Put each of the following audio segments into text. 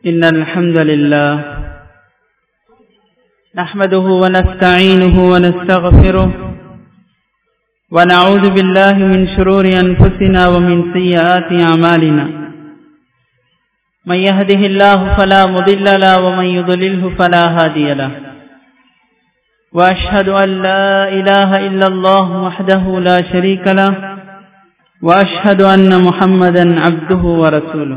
إن الحمد لله نحمده ونستعينه ونستغفره ونعوذ بالله من شرور أنفسنا ومن سيئات أعمالنا من يهده الله فلا مضل له ومن يضلله فلا هادي له وأشهد أن لا إله إلا الله وحده لا شريك له وأشهد أن محمدا عبده ورسوله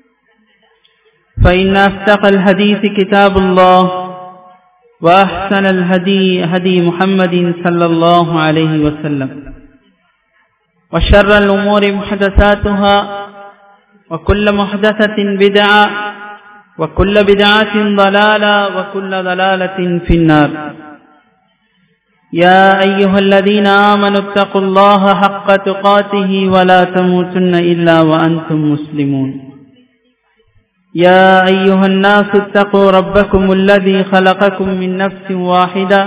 فإن أصدق الحديث كتاب الله وأحسن الهدي هدي محمد صلى الله عليه وسلم وشر الأمور محدثاتها وكل محدثة بدعة وكل بدعة ضلالة وكل ضلالة في النار يا أيها الذين آمنوا اتقوا الله حق تقاته ولا تموتن إلا وأنتم مسلمون يا أيها الناس اتقوا ربكم الذي خلقكم من نفس واحدة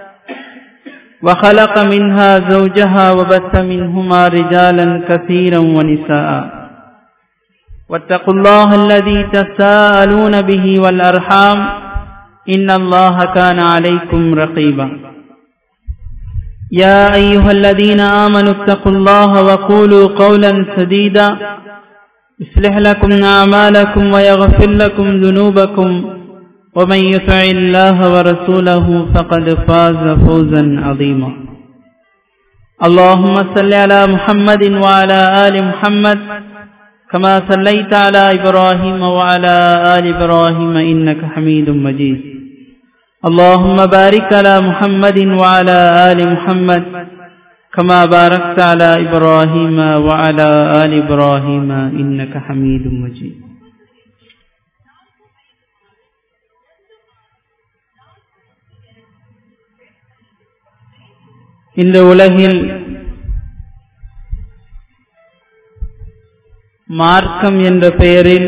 وخلق منها زوجها وبث منهما رجالا كثيرا ونساء واتقوا الله الذي تساءلون به والأرحام إن الله كان عليكم رقيبا يا أيها الذين آمنوا اتقوا الله وقولوا قولا سديدا يصلح لكم أعمالكم ويغفر لكم ذنوبكم ومن يطع الله ورسوله فقد فاز فوزا عظيما اللهم صل على محمد وعلى آل محمد كما صليت على إبراهيم وعلى آل إبراهيم إنك حميد مجيد اللهم بارك على محمد وعلى آل محمد كما باركت على إبراهيم وعلى آل إبراهيم إنك حميد مجيد இந்த உலகில் மார்க்கம் என்ற பெயரில்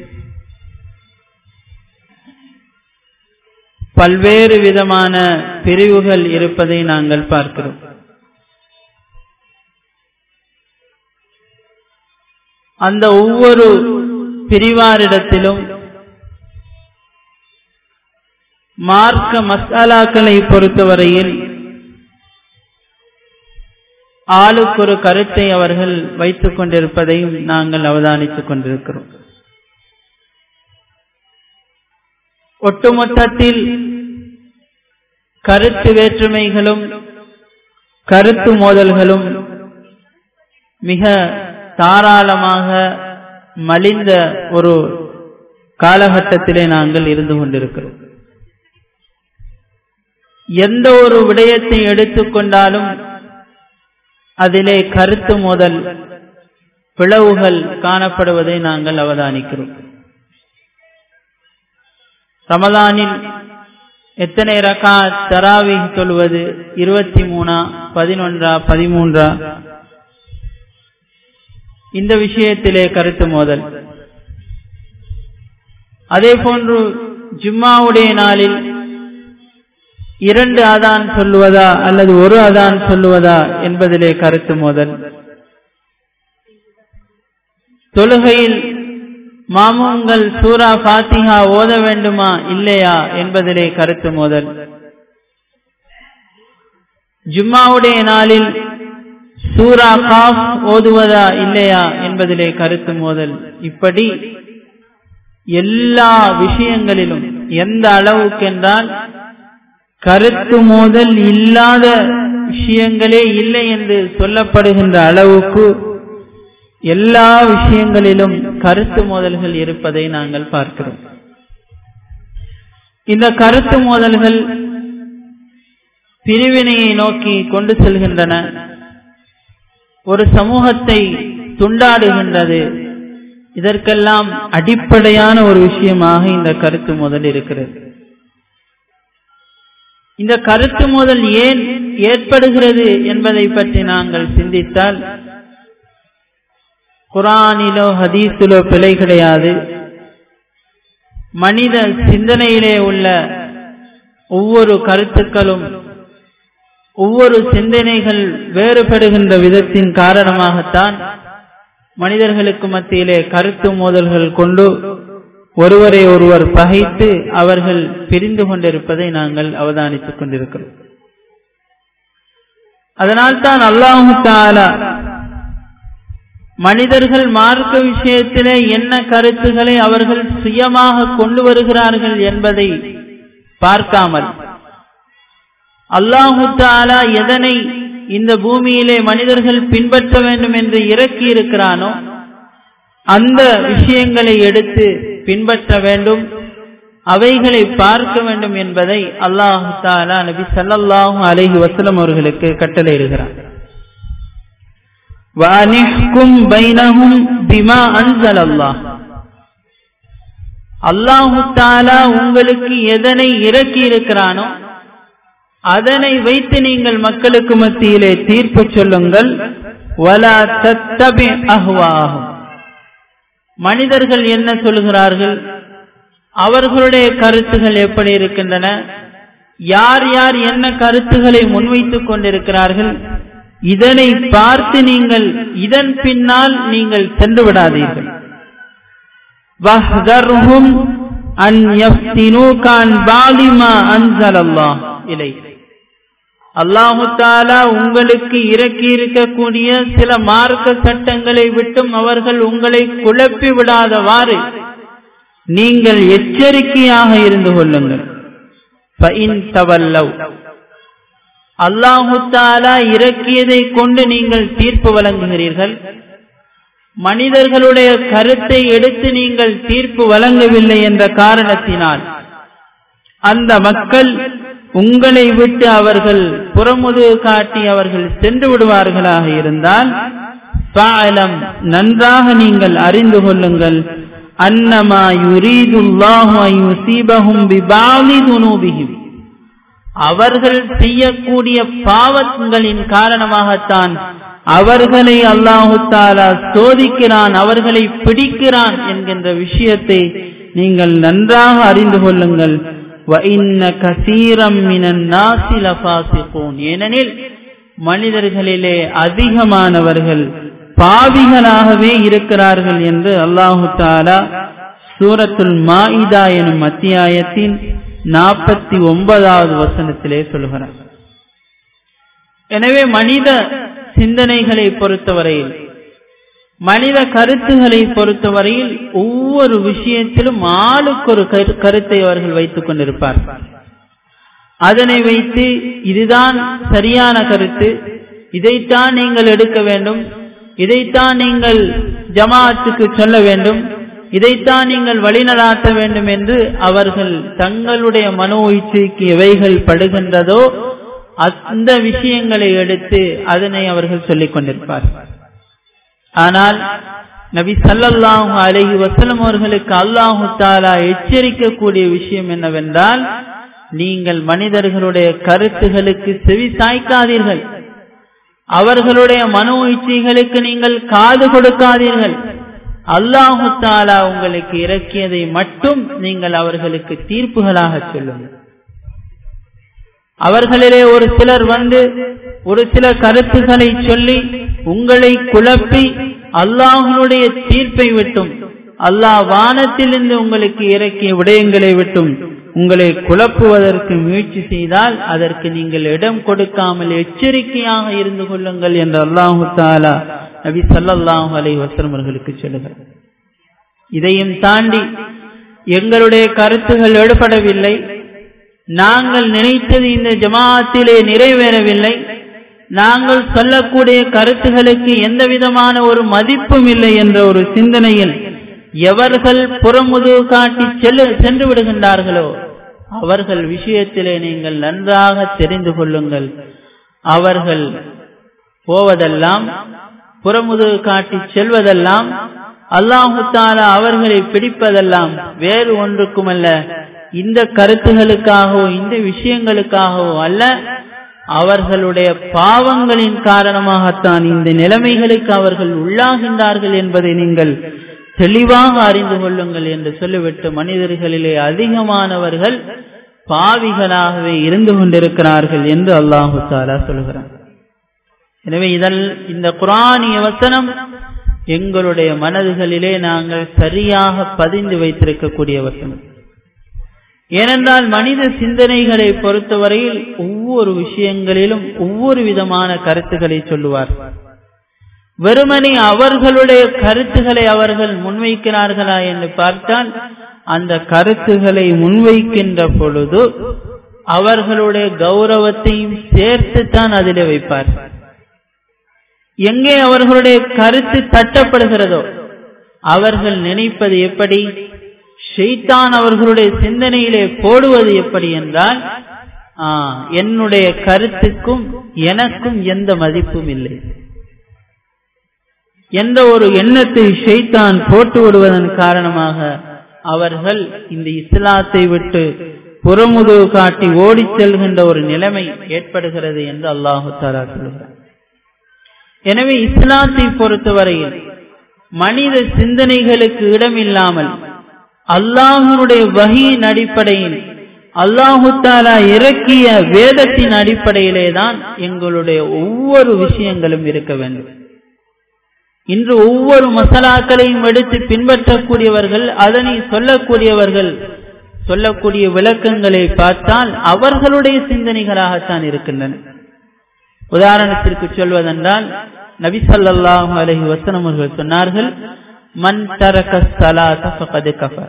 பல்வேறு விதமான பிரிவுகள் இருப்பதை நாங்கள் பார்க்கிறோம் அந்த ஒவ்வொரு பிரிவாரிடத்திலும் மார்க்க மசாலாக்களை பொறுத்தவரையில் ஆளுக்கு ஒரு கருத்தை அவர்கள் வைத்துக் கொண்டிருப்பதையும் நாங்கள் அவதானித்துக் கொண்டிருக்கிறோம் ஒட்டுமொத்தத்தில் கருத்து வேற்றுமைகளும் கருத்து மோதல்களும் மிக தாராளமாக மலிந்த ஒரு காலகட்டத்திலே நாங்கள் இருந்து கொண்டிருக்கிறோம் எந்த ஒரு விடயத்தை எடுத்துக்கொண்டாலும் அதிலே கருத்து மோதல் பிளவுகள் காணப்படுவதை நாங்கள் அவதானிக்கிறோம் ரமதானில் எத்தனை ரகா தராவி சொல்வது இருபத்தி மூணா பதினொன்றா பதிமூன்றா இந்த விஷயத்திலே கருத்து மோதல் அதே போன்று ஜும்மாவுடைய நாளில் இரண்டு அதான் சொல்லுவதா அல்லது ஒரு அதான் சொல்லுவதா என்பதிலே கருத்து மோதல் தொழுகையில் மாமுங்கள் சூரா பாத்திஹா ஓத வேண்டுமா இல்லையா என்பதிலே கருத்து மோதல் ஜும்மாவுடைய நாளில் சூரா காஃப் ஓதுவதா இல்லையா என்பதிலே கருத்து மோதல் இப்படி எல்லா விஷயங்களிலும் எந்த அளவுக்கென்றால் கருத்து மோதல் இல்லாத விஷயங்களே இல்லை என்று சொல்லப்படுகின்ற அளவுக்கு எல்லா விஷயங்களிலும் கருத்து மோதல்கள் இருப்பதை நாங்கள் பார்க்கிறோம் இந்த கருத்து மோதல்கள் பிரிவினையை நோக்கி கொண்டு செல்கின்றன ஒரு சமூகத்தை துண்டாடுகின்றது இதற்கெல்லாம் அடிப்படையான ஒரு விஷயமாக இந்த கருத்து மோதல் இருக்கிறது இந்த கருத்து மோதல் ஏன் ஏற்படுகிறது என்பதை பற்றி நாங்கள் சிந்தித்தால் குரானிலோ ஹதீஸிலோ பிழை கிடையாது மனித சிந்தனையிலே உள்ள ஒவ்வொரு கருத்துக்களும் ஒவ்வொரு சிந்தனைகள் வேறுபடுகின்ற விதத்தின் காரணமாகத்தான் மனிதர்களுக்கு மத்தியிலே கருத்து மோதல்கள் கொண்டு ஒருவரை ஒருவர் பகைத்து அவர்கள் பிரிந்து கொண்டிருப்பதை நாங்கள் அவதானித்துக் கொண்டிருக்கிறோம் அதனால்தான் அல்லாஹு தாலா மனிதர்கள் மார்க்க விஷயத்திலே என்ன கருத்துக்களை அவர்கள் சுயமாக கொண்டு வருகிறார்கள் என்பதை பார்க்காமல் அல்லாஹு தாலா எதனை இந்த பூமியிலே மனிதர்கள் பின்பற்ற வேண்டும் என்று இறக்கி இருக்கிறானோ அந்த விஷயங்களை எடுத்து பின்பற்ற வேண்டும் அவைகளை பார்க்க வேண்டும் என்பதை அல்லாஹு தாலா நபி சல்லாஹூ அலஹி வசலம் அவர்களுக்கு கட்டளையிடுகிறார் வானிஹ்கும் பைனஹும் பிமா அன்சல் அல்லாஹ் அல்லாஹு தாலா உங்களுக்கு எதனை இறக்கி இருக்கிறானோ அதனை வைத்து நீங்கள் மக்களுக்கு மத்தியிலே தீர்ப்பு சொல்லுங்கள் வலா தத்தபி அஹ்வாகும் மனிதர்கள் என்ன சொல்கிறார்கள் அவர்களுடைய கருத்துகள் எப்படி இருக்கின்றன யார் யார் என்ன கருத்துக்களை முன்வைத்துக் கொண்டிருக்கிறார்கள் இதனை பார்த்து நீங்கள் இதன் பின்னால் நீங்கள் சென்று விடாதீர்கள் வஹ்தர்ஹும் அன் யஃப்தினூகான் பாலிமா அன்சலல்லாஹ் இலை அல்லாஹு தாலா உங்களுக்கு இறக்கி இருக்கக்கூடிய சில மார்க்க சட்டங்களை விட்டும் அவர்கள் உங்களை குழப்பி விடாதவாறு நீங்கள் எச்சரிக்கையாக இருந்து கொள்ளுங்கள் அல்லாஹு தாலா இறக்கியதை கொண்டு நீங்கள் தீர்ப்பு வழங்குகிறீர்கள் மனிதர்களுடைய கருத்தை எடுத்து நீங்கள் தீர்ப்பு வழங்கவில்லை என்ற காரணத்தினால் அந்த மக்கள் உங்களை விட்டு அவர்கள் புறமுது காட்டி அவர்கள் சென்று விடுவார்களாக இருந்தால் பாலம் நன்றாக நீங்கள் அறிந்து கொள்ளுங்கள் அன்னமா யுரீதுல்லாஹு யுசீபஹும் பிபாலி துனூபிஹிம் அவர்கள் செய்யக்கூடிய பாவங்களின் காரணமாகத்தான் அவர்களை அல்லாஹு தாலா சோதிக்கிறான் அவர்களை பிடிக்கிறான் என்கின்ற விஷயத்தை நீங்கள் நன்றாக அறிந்து கொள்ளுங்கள் ஏனெனில் மனிதர்களிலே அதிகமானவர்கள் பாவிகளாகவே இருக்கிறார்கள் என்று அல்லாஹு தாலா சூரத்துல் மாயிதா எனும் அத்தியாயத்தின் நாற்பத்தி ஒன்பதாவது வசனத்திலே சொல்கிறார் எனவே மனித சிந்தனைகளை பொறுத்தவரையில் மனித கருத்துகளை பொறுத்தவரையில் ஒவ்வொரு விஷயத்திலும் ஆளுக்கு ஒரு கருத்தை அவர்கள் வைத்துக் கொண்டிருப்பார் அதனை வைத்து இதுதான் சரியான கருத்து இதைத்தான் நீங்கள் எடுக்க வேண்டும் இதைத்தான் நீங்கள் ஜமாத்துக்கு சொல்ல வேண்டும் இதைத்தான் நீங்கள் வழிநடாத்த வேண்டும் என்று அவர்கள் தங்களுடைய மனோ இச்சைக்கு எவைகள் படுகின்றதோ அந்த விஷயங்களை எடுத்து அதனை அவர்கள் சொல்லிக் கொண்டிருப்பார்கள் ஆனால் நபி சல்லல்லாஹு அலஹி வசலம் அவர்களுக்கு அல்லாஹு தாலா எச்சரிக்கக்கூடிய விஷயம் என்னவென்றால் நீங்கள் மனிதர்களுடைய கருத்துகளுக்கு செவி சாய்க்காதீர்கள் அவர்களுடைய மனோ இச்சைகளுக்கு நீங்கள் காது கொடுக்காதீர்கள் அல்லாஹு தாலா உங்களுக்கு இறக்கியதை மட்டும் நீங்கள் அவர்களுக்கு தீர்ப்புகளாக சொல்லுங்கள் அவர்களிலே ஒரு சிலர் வந்து ஒரு சில கருத்துக்களை சொல்லி உங்களை குழப்பி அல்லாஹனுடைய தீர்ப்பை விட்டும் அல்லாஹ் வானத்திலிருந்து உங்களுக்கு இறக்கிய விடயங்களை விட்டும் உங்களை குழப்புவதற்கு முயற்சி செய்தால் அதற்கு நீங்கள் இடம் கொடுக்காமல் எச்சரிக்கையாக இருந்து கொள்ளுங்கள் என்று அல்லாஹு தாலா நபி சல்லாஹூ அலை வசலமர்களுக்கு சொல்லுகிறார் இதையும் தாண்டி எங்களுடைய கருத்துகள் எடுபடவில்லை நாங்கள் நினைத்தது இந்த ஜமாத்திலே நிறைவேறவில்லை நாங்கள் சொல்லக்கூடிய கருத்துகளுக்கு எந்த விதமான ஒரு மதிப்பும் இல்லை என்ற ஒரு சிந்தனையில் எவர்கள் புறமுது காட்டி செல்லு சென்று விடுகின்றார்களோ அவர்கள் விஷயத்திலே நீங்கள் நன்றாக தெரிந்து கொள்ளுங்கள் அவர்கள் போவதெல்லாம் புறமுது காட்டி செல்வதெல்லாம் அல்லாஹு தாலா அவர்களை பிடிப்பதெல்லாம் வேறு ஒன்றுக்குமல்ல இந்த கருத்துகளுக்காகவோ இந்த விஷயங்களுக்காகவோ அல்ல அவர்களுடைய பாவங்களின் காரணமாகத்தான் இந்த நிலைமைகளுக்கு அவர்கள் உள்ளாகின்றார்கள் என்பதை நீங்கள் தெளிவாக அறிந்து கொள்ளுங்கள் என்று சொல்லிவிட்டு மனிதர்களிலே அதிகமானவர்கள் பாவிகளாகவே இருந்து கொண்டிருக்கிறார்கள் என்று அல்லாஹு தாலா சொல்கிறார் எனவே இதல் இந்த குரானிய வசனம் எங்களுடைய மனதுகளிலே நாங்கள் சரியாக பதிந்து வைத்திருக்கக்கூடியவர்கள் ஏனென்றால் மனித சிந்தனைகளை பொறுத்தவரையில் ஒவ்வொரு விஷயங்களிலும் ஒவ்வொரு விதமான கருத்துக்களை சொல்லுவார் வெறுமனே அவர்களுடைய கருத்துக்களை அவர்கள் முன்வைக்கிறார்களா என்று பார்த்தால் அந்த கருத்துக்களை முன்வைக்கின்ற பொழுது அவர்களுடைய கௌரவத்தையும் சேர்த்துத்தான் அதிலே வைப்பார் எங்கே அவர்களுடைய கருத்து தட்டப்படுகிறதோ அவர்கள் நினைப்பது எப்படி ஷெய்தான் அவர்களுடைய சிந்தனையிலே போடுவது எப்படி என்றால் என்னுடைய கருத்துக்கும் எனக்கும் எந்த மதிப்பும் இல்லை எந்த ஒரு எண்ணத்தை ஷெய்தான் போட்டு விடுவதன் காரணமாக அவர்கள் இந்த இஸ்லாத்தை விட்டு புறமுதுகு காட்டி ஓடிச் செல்கின்ற ஒரு நிலைமை ஏற்படுகிறது என்று அல்லாஹு தாலா சொல்கிறார் எனவே இஸ்லாத்தை பொறுத்தவரையில் மனித சிந்தனைகளுக்கு இடமில்லாமல் அல்லாஹனுடைய வகையின் அடிப்படையில் அல்லாஹு தாலா இறக்கிய வேதத்தின் அடிப்படையிலே தான் எங்களுடைய ஒவ்வொரு விஷயங்களும் இருக்க வேண்டும் இன்று ஒவ்வொரு மசாலாக்களையும் எடுத்து பின்பற்றக்கூடியவர்கள் அதனை சொல்லக்கூடியவர்கள் சொல்லக்கூடிய விளக்கங்களை பார்த்தால் அவர்களுடைய சிந்தனைகளாகத்தான் இருக்கின்றன உதாரணத்திற்கு சொல்வதென்றால் நபி சல்லாஹூ அலஹி வசனம் அவர்கள் சொன்னார்கள் மன் தரக சலாத கஃபர்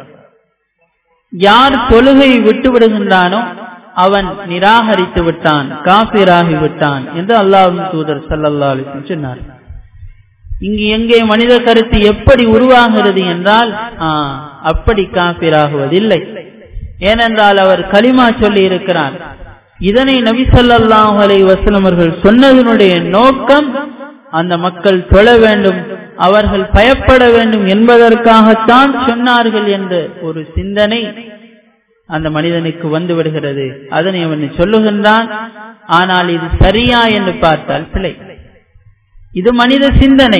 யார் தொழுகை விட்டு விடுகின்றானோ அவன் நிராகரித்து விட்டான் காபிராகி விட்டான் என்று அல்லாஹின் தூதர் சல்லல்லா அலிஸ்லம் சொன்னார் இங்கு எங்கே மனித கருத்து எப்படி உருவாகிறது என்றால் அப்படி காபிராகுவதில்லை ஏனென்றால் அவர் களிமா சொல்லி இருக்கிறார் இதனை நபிசல்லாஹ் அலை வசலம் அவர்கள் சொன்னதனுடைய நோக்கம் அந்த மக்கள் தொழ வேண்டும் அவர்கள் பயப்பட வேண்டும் என்பதற்காகத்தான் சொன்னார்கள் என்ற ஒரு சிந்தனை அந்த மனிதனுக்கு வந்து விடுகிறது அதனை அவன் சொல்லுகின்றான் ஆனால் இது சரியா என்று பார்த்தால் பிழை இது மனித சிந்தனை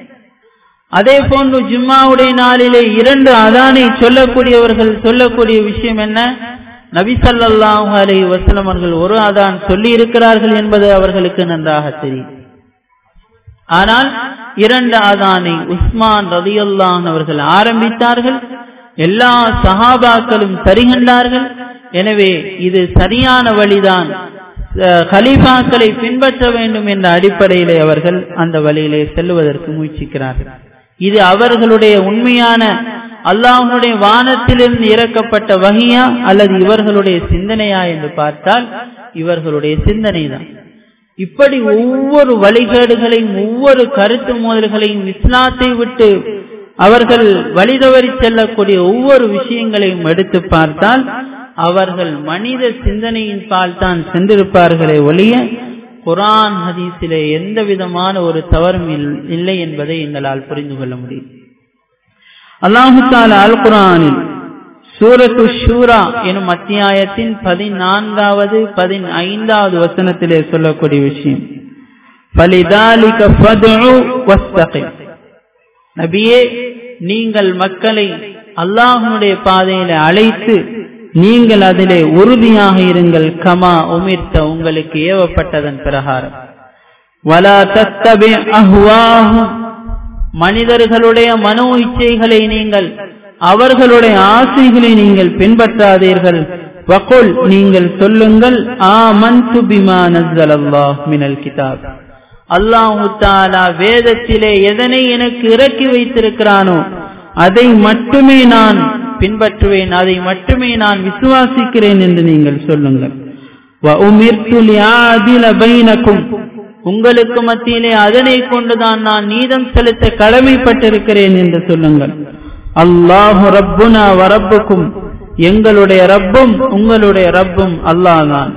அதே போன்று ஜும்மாவுடைய நாளிலே இரண்டு அதானை சொல்லக்கூடியவர்கள் சொல்லக்கூடிய விஷயம் என்ன நபி சல்லாஹூ அலை வசலம் அவர்கள் ஒரு அதான் சொல்லி இருக்கிறார்கள் என்பது அவர்களுக்கு நன்றாக தெரியும் ஆனால் இரண்டு அதானை உஸ்மான் ரதியுல்லான் அவர்கள் ஆரம்பித்தார்கள் எல்லா சஹாபாக்களும் தருகின்றார்கள் எனவே இது சரியான வழிதான் கலீஃபாக்களை பின்பற்ற வேண்டும் என்ற அடிப்படையிலே அவர்கள் அந்த வழியிலே செல்லுவதற்கு முயற்சிக்கிறார்கள் இது அவர்களுடைய உண்மையான அல்லாஹனுடைய வானத்திலிருந்து இறக்கப்பட்ட வகையா அல்லது இவர்களுடைய சிந்தனையா என்று பார்த்தால் இவர்களுடைய சிந்தனை தான் இப்படி ஒவ்வொரு வழிகேடுகளையும் ஒவ்வொரு கருத்து மோதல்களையும் இஸ்லாத்தை விட்டு அவர்கள் வழிதவறி செல்லக்கூடிய ஒவ்வொரு விஷயங்களையும் எடுத்து பார்த்தால் அவர்கள் மனித சிந்தனையின் பால் தான் சென்றிருப்பார்களே ஒழிய குரான் ஹதீஸிலே எந்த விதமான ஒரு தவறும் இல்லை என்பதை எங்களால் புரிந்து கொள்ள முடியும் அல்லாஹு தால அல் குரானில் சூரத்து ஷூரா எனும் அத்தியாயத்தின் பதினான்காவது பதினைந்தாவது வசனத்திலே சொல்லக்கூடிய விஷயம் நபியே நீங்கள் மக்களை அல்லாஹனுடைய பாதையில அழைத்து நீங்கள் அதிலே உறுதியாக இருங்கள் கமா உமிர்த்த உங்களுக்கு ஏவப்பட்டதன் பிரகாரம் வலா தத்தபே அஹ்வாஹும் மனிதர்களுடைய மனோ இச்சைகளை நீங்கள் அவர்களுடைய ஆசைகளை நீங்கள் பின்பற்றாதீர்கள் வகுல் நீங்கள் சொல்லுங்கள் ஆமன்து பிமா நஸ்ஸலல்லாஹ் மினல் கிதாப் அல்லாஹு தாலா வேதத்திலே எதனை எனக்கு இறக்கி வைத்திருக்கிறானோ அதை மட்டுமே நான் பின்பற்றுவேன் அதை மட்டுமே நான் விசுவாசிக்கிறேன் என்று நீங்கள் சொல்லுங்கள் உங்களுக்கு மத்தியிலே அதனை கொண்டுதான் நான் நீதம் செலுத்த கடமைப்பட்டிருக்கிறேன் என்று சொல்லுங்கள் அல்லாஹு ரப்புனா வரப்புக்கும் எங்களுடைய ரப்பும் உங்களுடைய ரப்பும் அல்லாஹ் தான்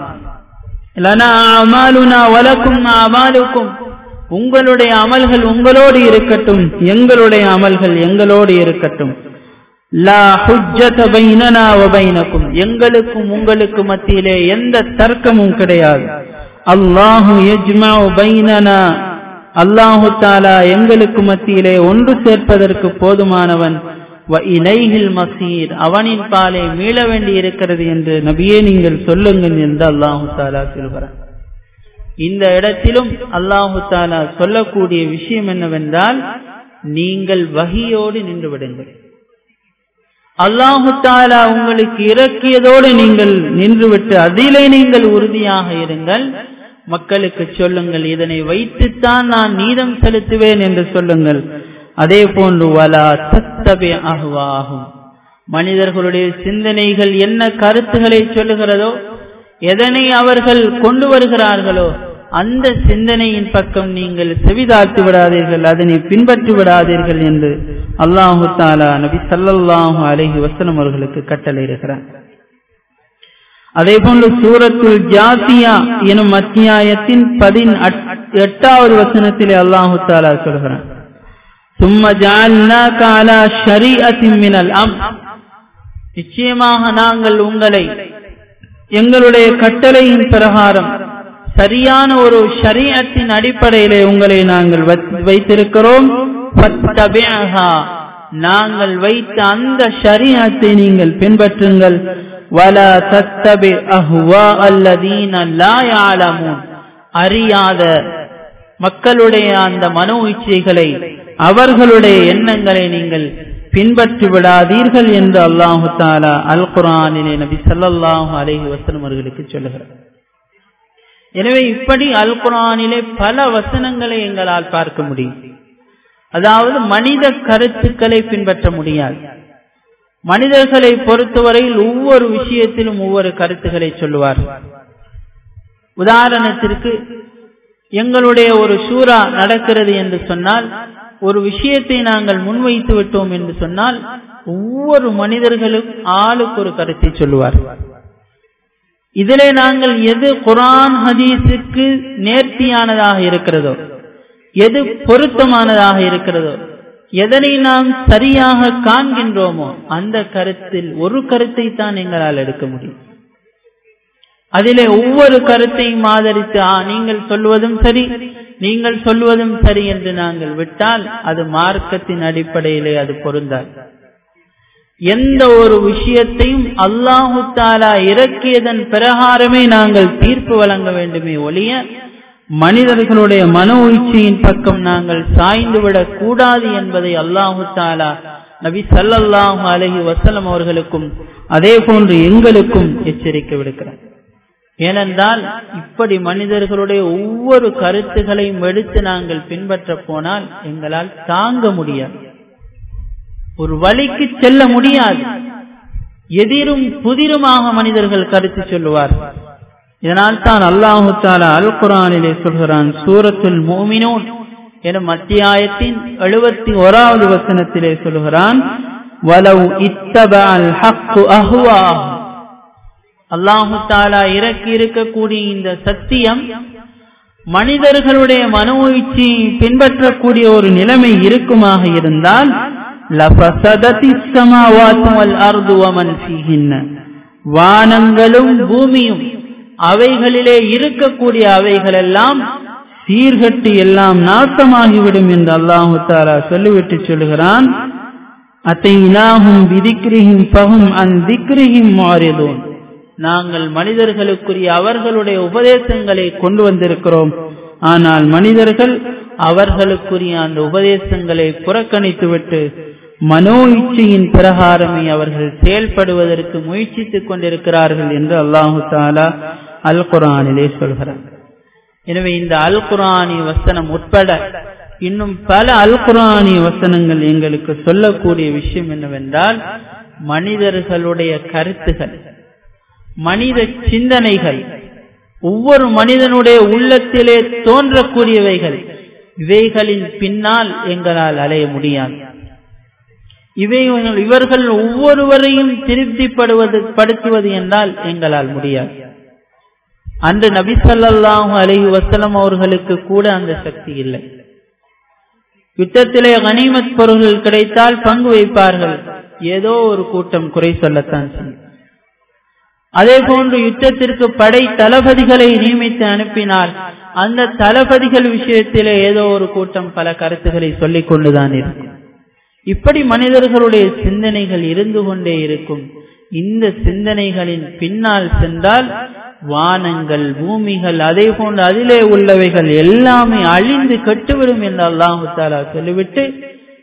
வலக்கும் அமாலுக்கும் உங்களுடைய அமல்கள் உங்களோடு இருக்கட்டும் எங்களுடைய அமல்கள் எங்களோடு இருக்கட்டும் லா ஹுஜ்ஜத பைனனா வ பைனக்கும் எங்களுக்கும் உங்களுக்கு மத்தியிலே எந்த தர்க்கமும் கிடையாது அல்லாஹு யஜ்மஉ பைனனா அல்லாஹு தாலா எங்களுக்கு மத்தியிலே ஒன்று சேர்ப்பதற்கு போதுமானவன் வ இலைஹில் மசீர் அவனின் பாலே மீள வேண்டி இருக்கிறது என்று நபியே நீங்கள் சொல்லுங்கள் என்று அல்லாஹு தாலா சொல்கிறார் இந்த இடத்திலும் அல்லாஹு தாலா சொல்லக்கூடிய விஷயம் என்னவென்றால் நீங்கள் வகியோடு நின்று விடுங்கள் அல்லாஹு தாலா உங்களுக்கு இறக்கியதோடு நீங்கள் நின்றுவிட்டு அதிலே நீங்கள் உறுதியாக இருங்கள் மக்களுக்கு சொல்லுங்கள் இதனை வைத்துத்தான் நான் நீதம் செலுத்துவேன் என்று சொல்லுங்கள் அதே போன்று வலா தத்தபே அகுவாகும் மனிதர்களுடைய சிந்தனைகள் என்ன கருத்துக்களை சொல்லுகிறதோ எதனை அவர்கள் கொண்டு வருகிறார்களோ அந்த சிந்தனையின் பக்கம் நீங்கள் செவிதாழ்த்து விடாதீர்கள் அதனை பின்பற்றி விடாதீர்கள் என்று அல்லாஹு தாலா நபி சல்லாஹூ அலஹி வசனம் அவர்களுக்கு கட்டளையிடுகிறார் அதே போன்று சூரத்துல் ஜாத்தியா எனும் அத்தியாயத்தின் பதின் எட்டாவது வசனத்திலே அல்லாஹு தாலா சொல்கிறான் ثم جعلناك على شريعة من الأمر நிச்சயமாக நாங்கள் உங்களை எங்களுடைய கட்டளையின் பிரகாரம் சரியான ஒரு ஷரியத்தின் அடிப்படையிலே உங்களை நாங்கள் வைத்திருக்கிறோம் நாங்கள் வைத்த அந்த ஷரியத்தை நீங்கள் பின்பற்றுங்கள் வல தத்தபி அஹ்வா அல்லதீன லா யாலமூன் அறியாத மக்களுடைய அந்த மனோ இச்சைகளை அவர்களுடைய எண்ணங்களை நீங்கள் பின்பற்றி விடாதீர்கள் என்று அல்லாஹு தாலா அல் குரானிலே நபி சல்லாஹூ அலஹி வசனம் அவர்களுக்கு சொல்லுகிறார் எனவே இப்படி அல் குரானிலே பல வசனங்களை எங்களால் பார்க்க முடியும் அதாவது மனித கருத்துக்களை பின்பற்ற முடியாது மனிதர்களை பொறுத்தவரையில் ஒவ்வொரு விஷயத்திலும் ஒவ்வொரு கருத்துக்களை சொல்லுவார் உதாரணத்திற்கு எங்களுடைய ஒரு சூறா நடக்கிறது என்று சொன்னால் ஒரு விஷயத்தை நாங்கள் முன்வைத்து விட்டோம் என்று சொன்னால் ஒவ்வொரு மனிதர்களும் ஆளுக்கு ஒரு கருத்தை சொல்லுவார் இதிலே நாங்கள் எது குரான் ஹதீஸுக்கு நேர்த்தியானதாக இருக்கிறதோ எது பொருத்தமானதாக இருக்கிறதோ எதனை நாம் சரியாக காண்கின்றோமோ அந்த கருத்தில் ஒரு கருத்தை தான் எங்களால் எடுக்க முடியும் அதிலே ஒவ்வொரு கருத்தையும் ஆதரித்து ஆ நீங்கள் சொல்வதும் சரி நீங்கள் சொல்வதும் சரி என்று நாங்கள் விட்டால் அது மார்க்கத்தின் அடிப்படையிலே அது பொருந்தாது எந்த ஒரு விஷயத்தையும் அல்லாஹு தாலா இறக்கியதன் பிரகாரமே நாங்கள் தீர்ப்பு வழங்க வேண்டுமே ஒழிய மனிதர்களுடைய மனோ இச்சையின் பக்கம் நாங்கள் சாய்ந்து விடக் கூடாது என்பதை அல்லாஹு தாலா நபி சல்லல்லாஹு அலஹி வசலம் அவர்களுக்கும் அதே போன்று எங்களுக்கும் எச்சரிக்கை விடுக்கிறார் ஏனென்றால் இப்படி மனிதர்களுடைய ஒவ்வொரு கருத்துகளையும் எடுத்து நாங்கள் பின்பற்ற போனால் எங்களால் தாங்க முடியாது ஒரு வழிக்கு செல்ல முடியாது எதிரும் புதிருமாக மனிதர்கள் கருத்து சொல்லுவார் இதனால் தான் அல்லாஹு தாலா அல் குரானிலே சொல்கிறான் சூரத்துல் மோமினோன் எனும் அத்தியாயத்தின் எழுபத்தி ஓராவது வசனத்திலே சொல்கிறான் வலவ் இத்தபால் ஹக்கு அஹுவாகும் அல்லாஹு தாலா இறக்கி இருக்கக்கூடிய இந்த சத்தியம் மனிதர்களுடைய மனோயிச்சி பின்பற்றக்கூடிய ஒரு நிலைமை இருக்குமாக இருந்தால் வானங்களும் பூமியும் அவைகளிலே இருக்கக்கூடிய அவைகளெல்லாம் சீர்கட்டு எல்லாம் நாசமாகிவிடும் என்று அல்லாஹு தாலா சொல்லிவிட்டு சொல்கிறான் அத்தைனாகும் விதிக்கிரியும் பகும் அந் திக்ரியும் மாறிதோம் நாங்கள் மனிதர்களுக்குரிய அவர்களுடைய உபதேசங்களை கொண்டு வந்திருக்கிறோம் ஆனால் மனிதர்கள் அவர்களுக்குரிய அந்த உபதேசங்களை புறக்கணித்துவிட்டு மனோ இச்சையின் பிரகாரமே அவர்கள் செயல்படுவதற்கு முயற்சித்துக் கொண்டிருக்கிறார்கள் என்று அல்லாஹு தாலா அல் குரானிலே சொல்கிறார் எனவே இந்த அல் குரானி வசனம் உட்பட இன்னும் பல அல் குரானி வசனங்கள் எங்களுக்கு சொல்லக்கூடிய விஷயம் என்னவென்றால் மனிதர்களுடைய கருத்துகள் மனித சிந்தனைகள் ஒவ்வொரு மனிதனுடைய உள்ளத்திலே தோன்றக்கூடியவைகள் இவைகளின் பின்னால் எங்களால் அலைய முடியாது இவை இவர்கள் ஒவ்வொருவரையும் திருப்திப்படுவது படுத்துவது என்றால் எங்களால் முடியாது அன்று நபி சொல்லாஹு அலஹி வசலம் அவர்களுக்கு கூட அந்த சக்தி இல்லை யுத்தத்திலே கனிமத் பொருள்கள் கிடைத்தால் பங்கு வைப்பார்கள் ஏதோ ஒரு கூட்டம் குறை சொல்லத்தான் செய்யும் அதே போன்று யுத்தத்திற்கு படை தளபதிகளை நியமித்து அனுப்பினால் அந்த தளபதிகள் விஷயத்திலே ஏதோ ஒரு கூட்டம் பல கருத்துக்களை சொல்லிக் கொண்டுதான் இருக்கும் இப்படி மனிதர்களுடைய சிந்தனைகள் இருந்து கொண்டே இருக்கும் இந்த சிந்தனைகளின் பின்னால் சென்றால் வானங்கள் பூமிகள் அதே போன்று அதிலே உள்ளவைகள் எல்லாமே அழிந்து கட்டுவிடும் என்று அல்லாஹு தாலா சொல்லிவிட்டு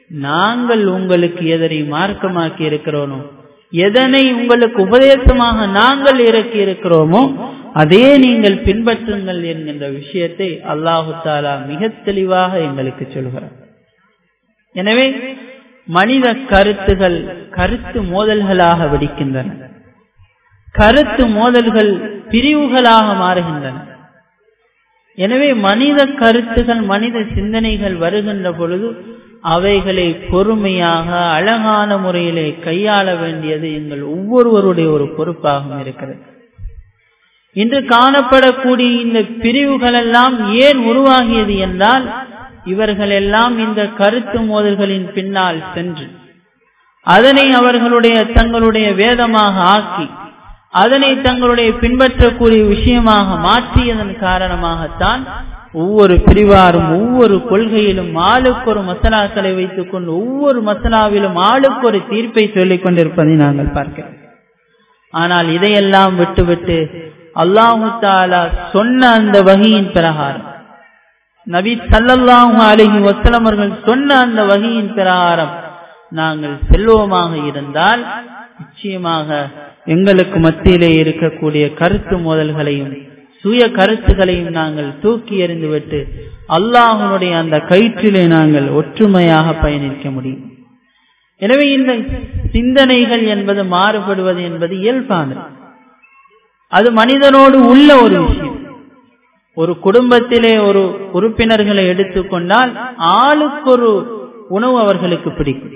நாங்கள் உங்களுக்கு எதனை மார்க்கமாக்கி இருக்கிறோனோ எதனை உங்களுக்கு உபதேசமாக நாங்கள் இறக்கி இருக்கிறோமோ அதே நீங்கள் பின்பற்றுங்கள் என்கின்ற விஷயத்தை அல்லாஹு தாலா மிக தெளிவாக எங்களுக்கு சொல்கிறார் எனவே மனித கருத்துகள் கருத்து மோதல்களாக வெடிக்கின்றன கருத்து மோதல்கள் பிரிவுகளாக மாறுகின்றன எனவே மனித கருத்துகள் மனித சிந்தனைகள் வருகின்ற பொழுது அவைகளை பொறுமையாக அழகான முறையிலே கையாள வேண்டியது எங்கள் ஒவ்வொருவருடைய ஒரு பொறுப்பாகவும் இருக்கிறது இன்று காணப்படக்கூடிய இந்த பிரிவுகள் எல்லாம் ஏன் உருவாகியது என்றால் இவர்கள் எல்லாம் இந்த கருத்து மோதல்களின் பின்னால் சென்று அதனை அவர்களுடைய தங்களுடைய வேதமாக ஆக்கி அதனை தங்களுடைய பின்பற்றக்கூடிய விஷயமாக மாற்றியதன் காரணமாகத்தான் ஒவ்வொரு பிரிவாரும் ஒவ்வொரு கொள்கையிலும் ஆளுக்கு ஒரு மசலாக்களை வைத்துக் கொண்டு ஒவ்வொரு மசலாவிலும் ஆளுக்கு ஒரு தீர்ப்பை சொல்லிக் கொண்டிருப்பதை நாங்கள் பார்க்கிறோம் ஆனால் இதையெல்லாம் விட்டுவிட்டு அல்லாஹு தாலா சொன்ன அந்த வகையின் பிரகாரம் நபி சல்லல்லாஹு அலஹி வசலம் அவர்கள் சொன்ன அந்த வகையின் பிரகாரம் நாங்கள் செல்வமாக இருந்தால் நிச்சயமாக எங்களுக்கு மத்தியிலே இருக்கக்கூடிய கருத்து மோதல்களையும் சுய கருத்துகளையும் நாங்கள் தூக்கி எறிந்துவிட்டு அல்லாஹனுடைய அந்த கயிற்றிலே நாங்கள் ஒற்றுமையாக பயணிக்க முடியும் எனவே இந்த சிந்தனைகள் என்பது மாறுபடுவது என்பது இயல்பானது அது மனிதனோடு உள்ள ஒரு விஷயம் ஒரு குடும்பத்திலே ஒரு உறுப்பினர்களை எடுத்துக்கொண்டால் ஆளுக்கு ஒரு உணவு அவர்களுக்கு பிடிக்கும்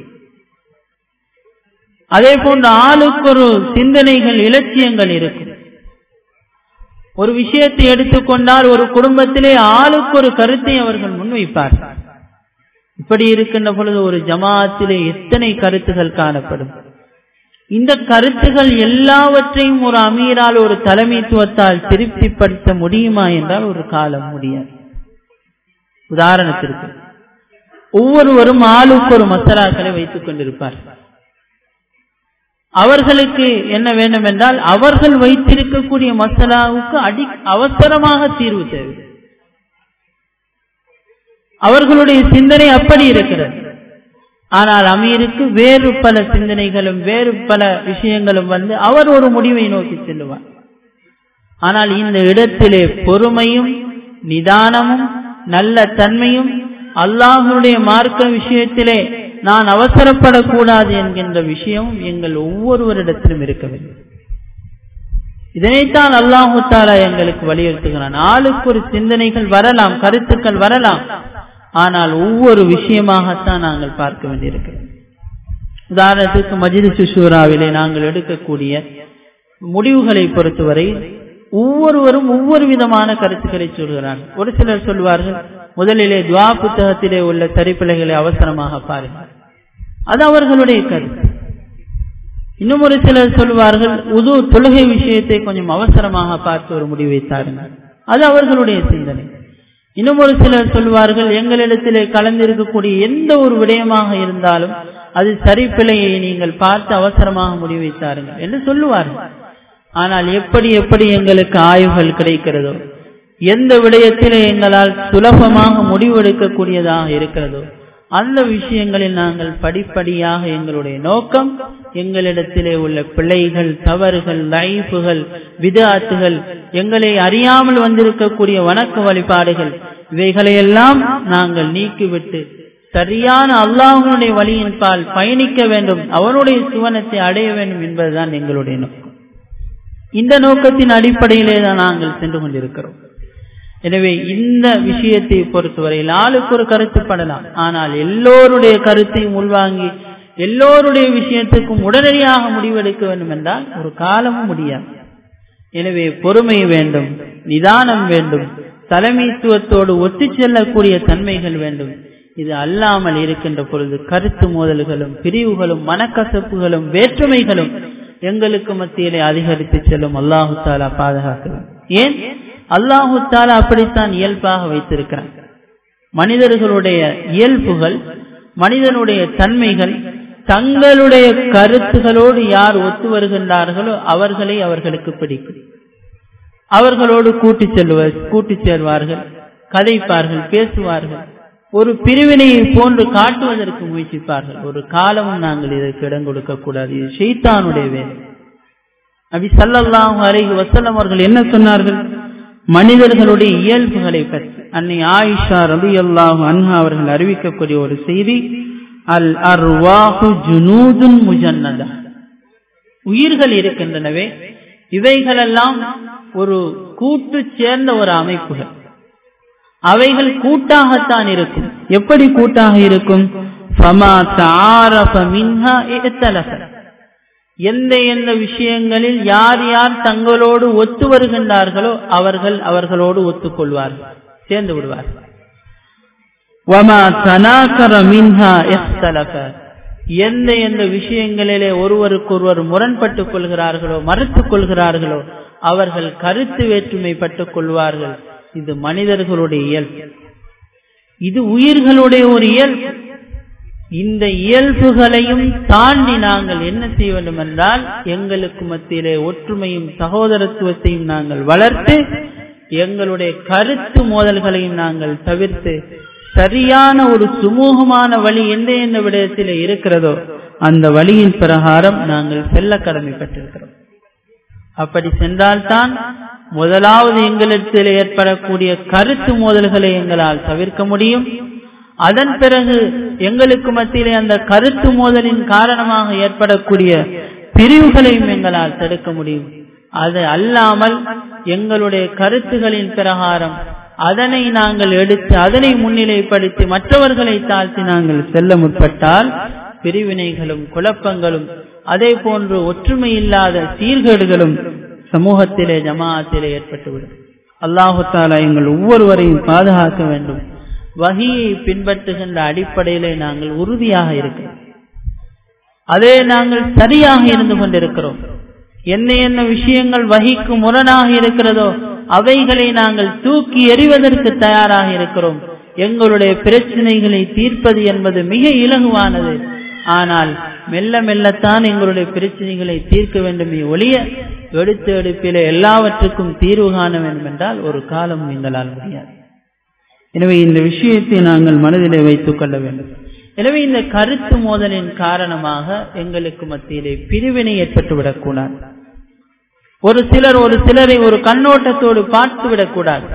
அதே போன்று ஆளுக்கு ஒரு சிந்தனைகள் இலட்சியங்கள் இருக்கும் ஒரு விஷயத்தை எடுத்துக்கொண்டால் ஒரு குடும்பத்திலே ஆளுக்கு ஒரு கருத்தை அவர்கள் முன்வைப்பார் இப்படி இருக்கின்ற பொழுது ஒரு ஜமாத்திலே எத்தனை கருத்துகள் காணப்படும் இந்த கருத்துகள் எல்லாவற்றையும் ஒரு அமீரால் ஒரு தலைமைத்துவத்தால் திருப்திப்படுத்த முடியுமா என்றால் ஒரு காலம் முடியாது உதாரணத்திற்கு ஒவ்வொருவரும் ஆளுக்கு ஒரு மசாலாக்களை வைத்துக் கொண்டிருப்பார் அவர்களுக்கு என்ன வேண்டும் என்றால் அவர்கள் வைத்திருக்கக்கூடிய மசாலாவுக்கு அடி அவசரமாக தீர்வு தேவை அவர்களுடைய சிந்தனை அப்படி இருக்கிறது ஆனால் அமீருக்கு வேறு பல சிந்தனைகளும் வேறு பல விஷயங்களும் வந்து அவர் ஒரு முடிவை நோக்கி செல்லுவார் ஆனால் இந்த இடத்திலே பொறுமையும் நிதானமும் நல்ல தன்மையும் அல்லாஹனுடைய மார்க்க விஷயத்திலே நான் அவசரப்படக்கூடாது என்கின்ற விஷயம் எங்கள் ஒவ்வொருவரிடத்திலும் இருக்க வேண்டும் இதனைத்தான் அல்லாஹு தாலா எங்களுக்கு வலியுறுத்துகிறான் ஆளுக்கு ஒரு சிந்தனைகள் வரலாம் கருத்துக்கள் வரலாம் ஆனால் ஒவ்வொரு விஷயமாகத்தான் நாங்கள் பார்க்க வேண்டியிருக்கிறோம் உதாரணத்துக்கு மஜிது சுஷூராவிலே நாங்கள் எடுக்கக்கூடிய முடிவுகளை பொறுத்தவரை ஒவ்வொருவரும் ஒவ்வொரு விதமான கருத்துக்களை சொல்கிறார்கள் ஒரு சிலர் சொல்வார்கள் முதலிலே துவா புத்தகத்திலே உள்ள சரிப்பிழைகளை அவசரமாக பாருங்கள் அது அவர்களுடைய கருத்து இன்னும் ஒரு சிலர் சொல்வார்கள் உது தொழுகை விஷயத்தை கொஞ்சம் அவசரமாக பார்த்து ஒரு முடிவை தாருங்கள் அது அவர்களுடைய சிந்தனை இன்னும் ஒரு சிலர் சொல்வார்கள் எங்களிடத்திலே கலந்திருக்கக்கூடிய எந்த ஒரு விடயமாக இருந்தாலும் அது சரிப்பிழையை நீங்கள் பார்த்து அவசரமாக முடிவை தாருங்கள் என்று சொல்லுவார்கள் ஆனால் எப்படி எப்படி எங்களுக்கு ஆய்வுகள் கிடைக்கிறதோ எந்த விடயத்திலே எங்களால் சுலபமாக முடிவெடுக்கக்கூடியதாக இருக்கிறதோ அந்த விஷயங்களில் நாங்கள் படிப்படியாக எங்களுடைய நோக்கம் எங்களிடத்திலே உள்ள பிழைகள் தவறுகள் லைஃபுகள் விதாத்துகள் எங்களை அறியாமல் வந்திருக்கக்கூடிய வணக்க வழிபாடுகள் இவைகளையெல்லாம் நாங்கள் நீக்கிவிட்டு சரியான அல்லாஹனுடைய வழியின் பால் பயணிக்க வேண்டும் அவனுடைய சுவனத்தை அடைய வேண்டும் என்பதுதான் எங்களுடைய நோக்கம் இந்த நோக்கத்தின் அடிப்படையிலே தான் நாங்கள் சென்று கொண்டிருக்கிறோம் எனவே இந்த விஷயத்தை பொறுத்தவரையில் ஆளுக்கு ஒரு கருத்துப்படலாம் ஆனால் எல்லோருடைய கருத்தையும் உள்வாங்கி எல்லோருடைய விஷயத்துக்கும் உடனடியாக முடிவெடுக்க வேண்டும் என்றால் ஒரு காலமும் முடியாது எனவே பொறுமை வேண்டும் நிதானம் வேண்டும் தலைமைத்துவத்தோடு ஒத்து செல்லக்கூடிய தன்மைகள் வேண்டும் இது அல்லாமல் இருக்கின்ற பொழுது கருத்து மோதல்களும் பிரிவுகளும் மனக்கசப்புகளும் வேற்றுமைகளும் எங்களுக்கு மத்தியிலே அதிகரித்து செல்லும் அல்லாஹு தாலா பாதுகாக்கிறார் ஏன் அல்லாஹு தாலா அப்படித்தான் இயல்பாக வைத்திருக்கிறான் மனிதர்களுடைய இயல்புகள் மனிதனுடைய தன்மைகள் தங்களுடைய கருத்துகளோடு யார் ஒத்து வருகின்றார்களோ அவர்களை அவர்களுக்கு பிடிக்கும் அவர்களோடு கூட்டி செல்வர் கூட்டி சேர்வார்கள் கதைப்பார்கள் பேசுவார்கள் ஒரு பிரிவினையை போன்று காட்டுவதற்கு முயற்சிப்பார்கள் ஒரு காலமும் நாங்கள் இதற்கு இடம் கொடுக்க கூடாது இது ஷெய்தானுடைய வேலை நபி சல்லல்லாஹு அலைஹி வஸல்லம் அவர்கள் என்ன சொன்னார்கள் மனிதர்களுடைய இயல்புகளை பற்றி அன்னை ஆயிஷா ரலியல்லாஹு அன்ஹா அவர்கள் அறிவிக்கக்கூடிய ஒரு செய்தி அல் அர்வாஹு ஜுனூதுன் முஜன்னதா உயிர்கள் இருக்கின்றனவே இவைகளெல்லாம் ஒரு கூட்டு சேர்ந்த ஒரு அமைப்புகள் அவைகள் கூட்டாகத்தான் இருக்கும் எப்படி கூட்டாக இருக்கும் எந்த எந்த விஷயங்களில் யார் யார் தங்களோடு ஒத்து வருகின்றார்களோ அவர்கள் அவர்களோடு ஒத்துக்கொள்வார்கள் சேர்ந்து விடுவார்கள் எந்த எந்த விஷயங்களிலே ஒருவருக்கொருவர் முரண்பட்டுக் கொள்கிறார்களோ மறுத்துக் கொள்கிறார்களோ அவர்கள் கருத்து வேற்றுமை பட்டுக் கொள்வார்கள் இது மனிதர்களுடைய இயல்பு இது உயிர்களுடைய ஒரு இயல்பு இந்த இயல்புகளையும் தாண்டி நாங்கள் என்ன செய்ய வேண்டும் என்றால் எங்களுக்கு மத்தியிலே ஒற்றுமையும் சகோதரத்துவத்தையும் நாங்கள் வளர்த்து எங்களுடைய கருத்து மோதல்களையும் நாங்கள் தவிர்த்து சரியான ஒரு சுமூகமான வழி எந்த எந்த விடயத்தில் இருக்கிறதோ அந்த வழியின் பிரகாரம் நாங்கள் செல்ல கடமைப்பட்டிருக்கிறோம் அப்படி சென்றால்தான் முதலாவது எங்களிடத்தில் ஏற்படக்கூடிய கருத்து மோதல்களை எங்களால் தவிர்க்க முடியும் அதன் பிறகு எங்களுக்கு மத்தியிலே அந்த கருத்து மோதலின் காரணமாக ஏற்படக்கூடிய பிரிவுகளையும் எங்களால் தடுக்க முடியும் அது அல்லாமல் எங்களுடைய கருத்துகளின் பிரகாரம் அதனை நாங்கள் எடுத்து அதனை முன்னிலைப்படுத்தி மற்றவர்களை தாழ்த்தி நாங்கள் செல்ல முற்பட்டால் பிரிவினைகளும் குழப்பங்களும் அதே போன்று ஒற்றுமை இல்லாத சீர்கேடுகளும் சமூகத்திலே ஜமாத்திலே ஏற்பட்டுவிடும் அல்லாஹு தாலா எங்கள் ஒவ்வொருவரையும் பாதுகாக்க வேண்டும் வகியை பின்பற்றுகின்ற அடிப்படையிலே நாங்கள் உறுதியாக இருக்கிறோம் அதே நாங்கள் சரியாக இருந்து கொண்டிருக்கிறோம் என்ன என்ன விஷயங்கள் வகிக்கு முரணாக இருக்கிறதோ அவைகளை நாங்கள் தூக்கி எறிவதற்கு தயாராக இருக்கிறோம் எங்களுடைய பிரச்சனைகளை தீர்ப்பது என்பது மிக இலகுவானது ஆனால் மெல்ல மெல்லத்தான் எங்களுடைய பிரச்சனைகளை தீர்க்க வேண்டுமே ஒழிய எடுத்து எடுப்பில எல்லாவற்றுக்கும் தீர்வு காண வேண்டும் என்றால் ஒரு காலம் எங்களால் முடியாது எனவே இந்த விஷயத்தை நாங்கள் மனதிலே வைத்துக் கொள்ள வேண்டும் எனவே இந்த கருத்து மோதலின் காரணமாக எங்களுக்கு மத்தியிலே பிரிவினை ஏற்பட்டு விடக்கூடாது ஒரு சிலர் ஒரு சிலரை ஒரு கண்ணோட்டத்தோடு பார்த்து விடக்கூடாது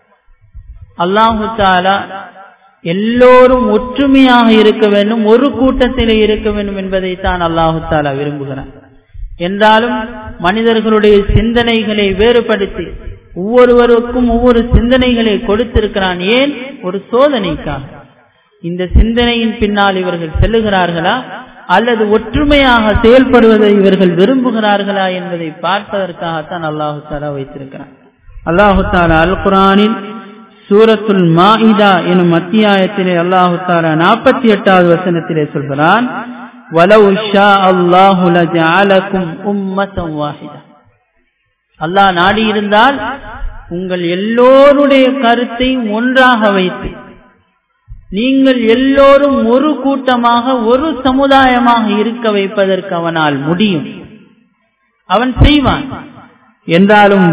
அல்லாஹு தாலா எல்லோரும் ஒற்றுமையாக இருக்க வேண்டும் ஒரு கூட்டத்திலே இருக்க வேண்டும் என்பதை தான் அல்லாஹு தாலா விரும்புகிறார் என்றாலும் மனிதர்களுடைய சிந்தனைகளை வேறுபடுத்தி ஒவ்வொருவருக்கும் ஒவ்வொரு சிந்தனைகளை கொடுத்திருக்கிறான் ஏன் ஒரு சோதனைக்காக இந்த சிந்தனையின் பின்னால் இவர்கள் செல்லுகிறார்களா அல்லது ஒற்றுமையாக செயல்படுவதை இவர்கள் விரும்புகிறார்களா என்பதை பார்ப்பதற்காகத்தான் அல்லாஹு தாலா வைத்திருக்கிறான் அல்லாஹு தாலா அல் குரானில் சூரத்துல் மாஹிதா எனும் அத்தியாயத்திலே அல்லாஹு தாலா நாற்பத்தி எட்டாவது வசனத்திலே சொல்கிறான் வலவு ஷா அல்லாஹு லஜஅலக்கும் உம்மத்தம் வாஹிதா அல்லாஹ் நாடி இருந்தால் உங்கள் எல்லோருடைய கருத்தை ஒன்றாக வைத்து நீங்கள் எல்லோரும் ஒரு கூட்டமாக ஒரு சமுதாயமாக இருக்க வைப்பதற்கு அவனால் முடியும் அவன் செய்வான் என்றாலும்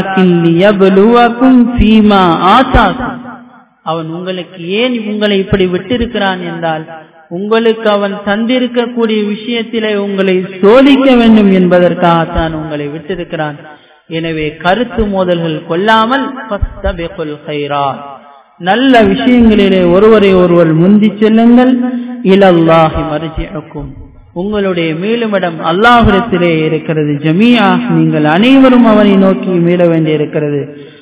அவன் உங்களுக்கு ஏன் உங்களை இப்படி விட்டிருக்கிறான் என்றால் உங்களுக்கு அவன் தந்திருக்கக்கூடிய விஷயத்திலே உங்களை சோதிக்க வேண்டும் என்பதற்காகத்தான் உங்களை விட்டிருக்கிறான் எனவே கருத்து மோதல்கள் கொள்ளாமல் நல்ல விஷயங்களிலே ஒருவரை ஒருவர் முந்தி செல்லுங்கள் இலல்லாஹி மறுஜிக்கும் உங்களுடைய மீளுமிடம் அல்லாஹிடத்திலே இருக்கிறது ஜமியா நீங்கள் அனைவரும் அவனை நோக்கி மீள வேண்டியிருக்கிறது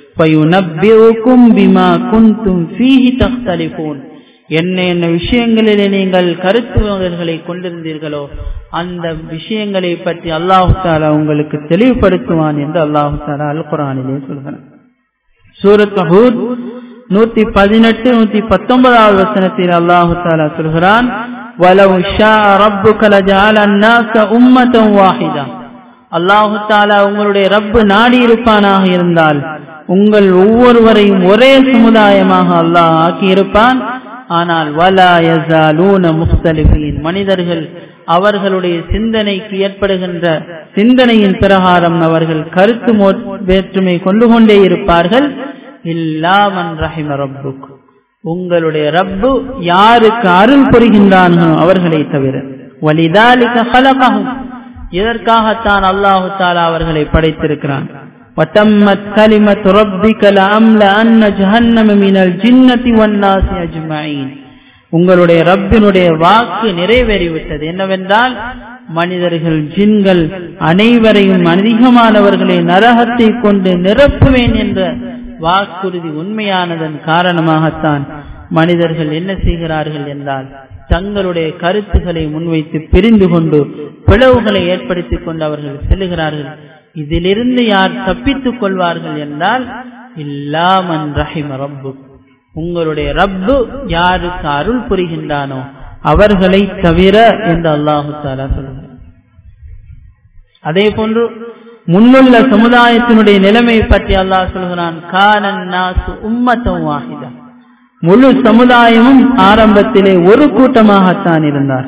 என்ன என்ன விஷயங்களிலே நீங்கள் கருத்து மோதல்களை கொண்டிருந்தீர்களோ அந்த விஷயங்களை பற்றி அல்லாஹு தாலா உங்களுக்கு தெளிவுபடுத்துவான் என்று அல்லாஹு தாலா அல் குரானிலே சொல்கிறான் சூரத் மஹூத் நூத்தி பதினெட்டு நூத்தி பத்தொன்பதாவது வசனத்தில் அல்லாஹு தாலா சொல்கிறான் வலவு ஷா ரப்புக லஜஅல அன்னாஸ உம்மத்தன் வாஹிதா அல்லாஹு தாலா உங்களுடைய ரப்பு நாடி இருப்பானாக இருந்தால் உங்கள் ஒவ்வொருவரையும் ஒரே சமுதாயமாக அல்லாஹ் ஆக்கியிருப்பான் ஆனால் வலா யஸாலூன முக்தலிஃபீன் மனிதர்கள் அவர்களுடைய சிந்தனைக்கு ஏற்படுகின்ற சிந்தனையின் பிரகாரம் அவர்கள் கருத்து வேற்றுமை கொண்டு கொண்டே இருப்பார்கள் இல்லாமன் ரஹிம ரப்புக் உங்களுடைய ரப்பு யாருக்கு அருள் புரிகின்றானோ அவர்களை தவிர வலிதாலிக ஹலகஹும் இதற்காகத்தான் அல்லாஹு தாலா அவர்களை படைத்திருக்கிறான் وتمت كلمة ربك لأملأن جهنم من الجنة والناس أجمعين உங்களுடைய ரப்பினுடைய வாக்கு நிறைவேறிவிட்டது என்னவென்றால் மனிதர்கள் ஜின்கள் அனைவரையும் அதிகமானவர்களை நரகத்தை கொண்டு நிரப்புவேன் என்ற வாக்குறுதி உண்மையானதன் காரணமாகத்தான் மனிதர்கள் என்ன செய்கிறார்கள் என்றால் தங்களுடைய கருத்துக்களை முன்வைத்து பிரிந்து கொண்டு பிளவுகளை ஏற்படுத்திக் கொண்டு அவர்கள் செல்லுகிறார்கள் இதிலிருந்து யார் தப்பித்துக் கொள்வார்கள் என்றால் இல்லாமன் ரஹிம ரப்பு உங்களுடைய ரப்பு யாருக்கு அருள் புரிகின்றானோ அவர்களை தவிர என்று அல்லாஹு தாலா சொல்கிறார் அதே போன்று முன்னுள்ள சமுதாயத்தினுடைய நிலைமை பற்றி அல்லாஹ் சொல்கிறான் கானன் நாசு உம்மத்தம் வாகிதா முழு சமுதாயமும் ஆரம்பத்திலே ஒரு கூட்டமாகத்தான் இருந்தார்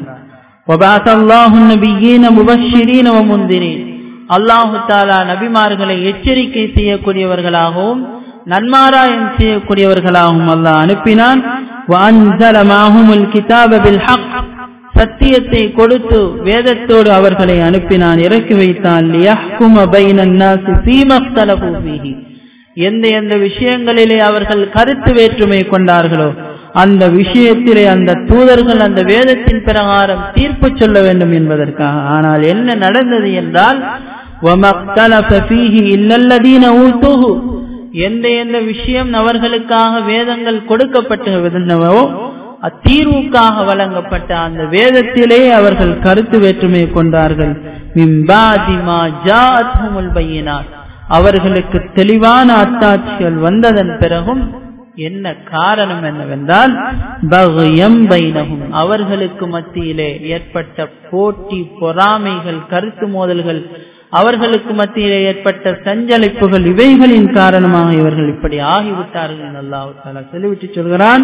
அல்லாஹு தாலா நபிமார்களை எச்சரிக்கை செய்யக்கூடியவர்களாகவும் நன்மாராயம் செய்யக்கூடியவர்களாகவும் அல்லாஹ் அனுப்பினான் சத்தியத்தை கொடுத்து வேதத்தோடு அவர்களை அனுப்பினான் இறக்கி வைத்தான் எந்த எந்த விஷயங்களிலே அவர்கள் கருத்து வேற்றுமை கொண்டார்களோ அந்த விஷயத்திலே அந்த தூதர்கள் அந்த வேதத்தின் பிரகாரம் தீர்ப்பு சொல்ல வேண்டும் என்பதற்காக ஆனால் என்ன நடந்தது என்றால் எந்த எந்த விஷயம் அவர்களுக்காக வேதங்கள் கொடுக்கப்பட்டவோ அத்தீர்வுக்காக வழங்கப்பட்ட அந்த வேதத்திலே அவர்கள் கருத்து வேற்றுமை கொண்டார்கள் அவர்களுக்கு தெளிவான அத்தாட்சிகள் வந்ததன் பிறகும் என்ன காரணம் என்னவென்றால் பகயம் பைனகும் அவர்களுக்கு மத்தியிலே ஏற்பட்ட போட்டி பொறாமைகள் கருத்து மோதல்கள் அவர்களுக்கு மத்தியிலே ஏற்பட்ட சஞ்சலிப்புகள் இவைகளின் காரணமாக இவர்கள் இப்படி ஆகிவிட்டார்கள் என்று அல்லாஹு தாலா சொல்லிவிட்டு சொல்கிறான்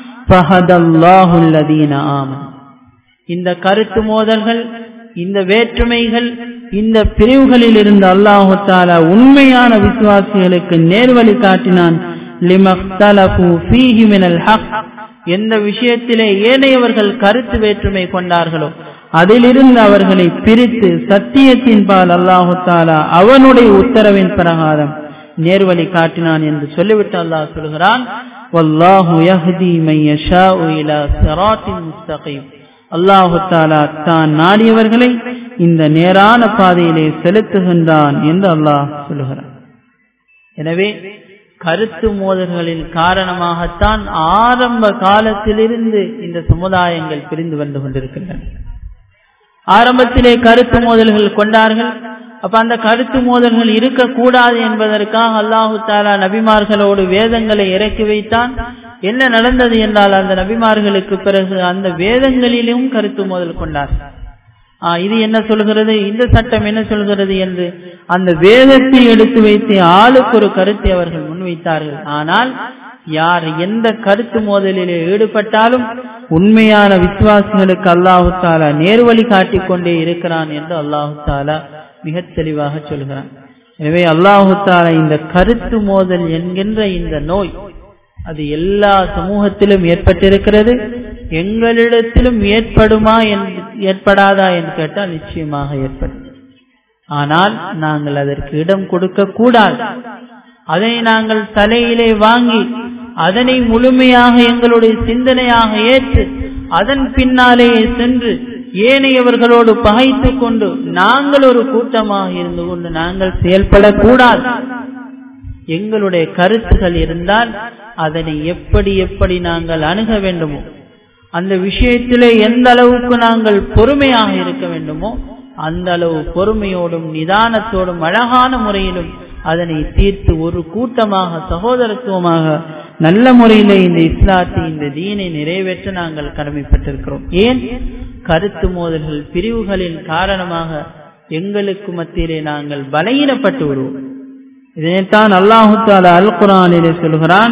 இந்த கருத்து மோதல்கள் இந்த வேற்றுமைகள் இந்த பிரிவுகளில் இருந்து அல்லாஹு தாலா உண்மையான விசுவாசிகளுக்கு நேர்வழி காட்டினான் எந்த விஷயத்திலே ஏனையவர்கள் கருத்து வேற்றுமை கொண்டார்களோ அதிலிருந்து அவர்களை பிரித்து சத்தியத்தின் பால் அல்லாஹு தாலா அவனுடைய உத்தரவின் பிரகாரம் நேர்வழி காட்டினான் என்று சொல்லிவிட்டு அல்லாஹ் சொல்கிறான் வல்லாஹு யஹ்தி மை யஷாஉ இலா சிராத்தின் முஸ்தகீம் அல்லாஹு தாலா தான் நாடியவர்களை இந்த நேரான பாதையிலே செலுத்துகின்றான் என்று அல்லாஹ் சொல்லுகிறான் எனவே கருத்து மோதல்களின் காரணமாகத்தான் ஆரம்ப காலத்திலிருந்து இந்த சமுதாயங்கள் பிரிந்து வந்து கொண்டிருக்கின்றன ஆரம்பத்திலே கருத்து மோதல்கள் கொண்டார்கள் அப்ப அந்த கருத்து மோதல்கள் இருக்கக்கூடாது என்பதற்காக அல்லாஹு தாலா நபிமார்களோடு வேதங்களை இறக்கி வைத்தான் என்ன நடந்தது என்றால் அந்த நபிமார்களுக்கு பிறகு அந்த வேதங்களிலும் கருத்து மோதல் கொண்டார் இது என்ன சொல்கிறது இந்த சட்டம் என்ன சொல்கிறது என்று அந்த வேதத்தை எடுத்து வைத்து ஆளுக்கு ஒரு கருத்தை அவர்கள் முன்வைத்தார்கள் ஆனால் யார் எந்த கருத்து மோதலிலே ஈடுபட்டாலும் உண்மையான விசுவாசிகளுக்கு அல்லாஹு தாலா நேர்வழி காட்டிக் கொண்டே இருக்கிறான் என்று அல்லாஹு தாலா மிக தெளிவாக சொல்கிறான் எனவே அல்லாஹு தாலா இந்த கருத்து மோதல் என்கின்ற இந்த நோய் அது எல்லா சமூகத்திலும் ஏற்பட்டிருக்கிறது எங்களிடத்திலும் ஏற்படுமா ஏற்படாதா என்று கேட்டால் நிச்சயமாக ஏற்படும் ஆனால் நாங்கள் அதற்கு இடம் கொடுக்க கூடாது அதை நாங்கள் தலையிலே வாங்கி அதனை முழுமையாக எங்களுடைய சிந்தனையாக ஏற்று அதன் பின்னாலேயே சென்று ஏனையவர்களோடு பகைத்து கொண்டு நாங்கள் ஒரு கூட்டமாக இருந்து கொண்டு நாங்கள் செயல்படக்கூடாது எங்களுடைய கருத்துகள் இருந்தால் அதனை எப்படி எப்படி நாங்கள் அணுக வேண்டுமோ அந்த விஷயத்திலே எந்த அளவுக்கு நாங்கள் பொறுமையாக இருக்க வேண்டுமோ அந்த அளவு பொறுமையோடும் நிதானத்தோடும் அழகான முறையிலும் அதனை தீர்த்து ஒரு கூட்டமாக சகோதரத்துவமாக நல்ல முறையிலே இந்த இஸ்லாத்தை இந்த தீனை நிறைவேற்ற நாங்கள் கடமைப்பட்டிருக்கிறோம் ஏன் கருத்து மோதல்கள் பிரிவுகளின் காரணமாக எங்களுக்கு மத்தியிலே நாங்கள் பலகீனப்பட்டு விடுவோம் இதைத்தான் அல்லாஹு தாலா அல் குரானிலே சொல்கிறான்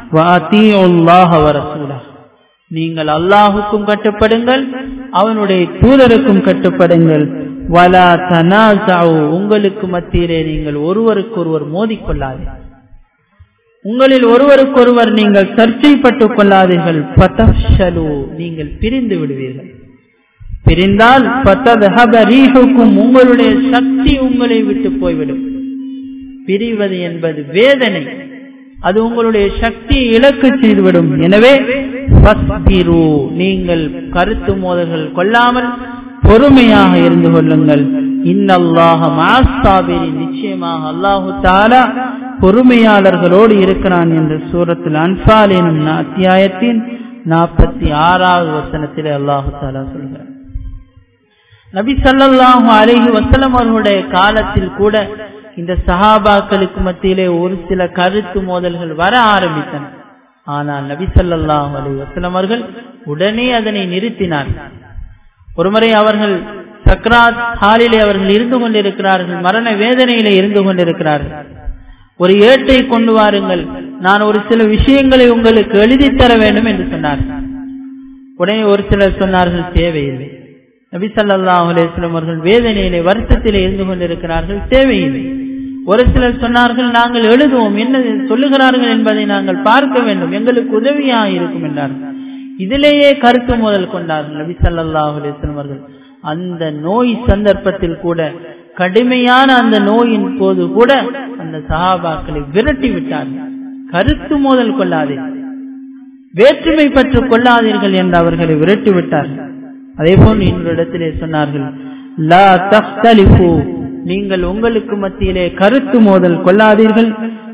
நீங்கள் அல்லாஹுக்கும் கட்டுப்படுங்கள் அவனுடைய தூதருக்கும் கட்டுப்படுங்கள் வலா தனாசாவு உங்களுக்கு மத்தியிலே நீங்கள் ஒருவருக்கு ஒருவர் மோதிக்கொள்ளாது உங்களில் ஒருவருக்கொருவர் நீங்கள் சர்ச்சைப்பட்டுக் கொள்ளாதீர்கள் பதஷலு நீங்கள் பிரிந்து விடுவீர்கள் பிரிந்தால் பத்ததஹபரீஹுக்கும் உங்களுடைய சக்தி உங்களை விட்டு போய்விடும் பிரிவது என்பது வேதனை அது உங்களுடைய சக்தியை இழக்க செய்துவிடும் எனவே நீங்கள் கருத்து மோதல்கள் கொள்ளாமல் பொறுமையாக இருந்து கொள்ளுங்கள் இன்னல்லாக மாஸ்தாபிரி நிச்சயமாக அல்லாஹு தாலா பொறுமையாளர்களோடு இருக்கிறான் என்று சூரத்தில் அன்பால் எனும் அத்தியாயத்தின் நாற்பத்தி ஆறாவது வசனத்திலே அல்லாஹு தாலா சொல்கிறார் நபி சல்லாஹு அலஹி வசலம் அவர்களுடைய காலத்தில் கூட இந்த சஹாபாக்களுக்கு மத்தியிலே ஒரு சில கருத்து மோதல்கள் வர ஆரம்பித்தன ஆனால் நபி சல்லாஹு அலி வசலம் அவர்கள் உடனே அதனை நிறுத்தினார் ஒருமுறை அவர்கள் சக்ராத் ஹாலிலே அவர்கள் இருந்து கொண்டிருக்கிறார்கள் மரண வேதனையிலே இருந்து கொண்டிருக்கிறார்கள் ஒரு ஏட்டை கொண்டு வாருங்கள் நான் ஒரு சில விஷயங்களை உங்களுக்கு எழுதி தர வேண்டும் என்று சொன்னார் உடனே ஒரு சிலர் சொன்னார்கள் தேவையில்லை நபி சல்லாஹ் அலேஸ்லம் அவர்கள் வேதனையிலே வருத்தத்திலே இருந்து கொண்டிருக்கிறார்கள் தேவையில்லை ஒரு சிலர் சொன்னார்கள் நாங்கள் எழுதுவோம் என்ன சொல்லுகிறார்கள் என்பதை நாங்கள் பார்க்க வேண்டும் எங்களுக்கு உதவியாக இருக்கும் என்றார்கள் இதிலேயே கருத்து முதல் கொண்டார்கள் நபி சல்லாஹ் அலேஸ்லம் அவர்கள் அந்த நோய் சந்தர்ப்பத்தில் கூட கடுமையான அந்த நோயின் போது கூட அந்த சஹாபாக்களை விரட்டி விட்டார்கள் கருத்து மோதல் கொள்ளாதே வேற்றுமை பற்று கொள்ளாதீர்கள் என்று அவர்களை விரட்டி விட்டார்கள் அதே போன்று இன்னொரு இடத்திலே சொன்னார்கள் லா தஃப்தலிஃபு நீங்கள் உங்களுக்கு மத்தியிலே கருத்து மோதல் கொள்ளாதீர்கள்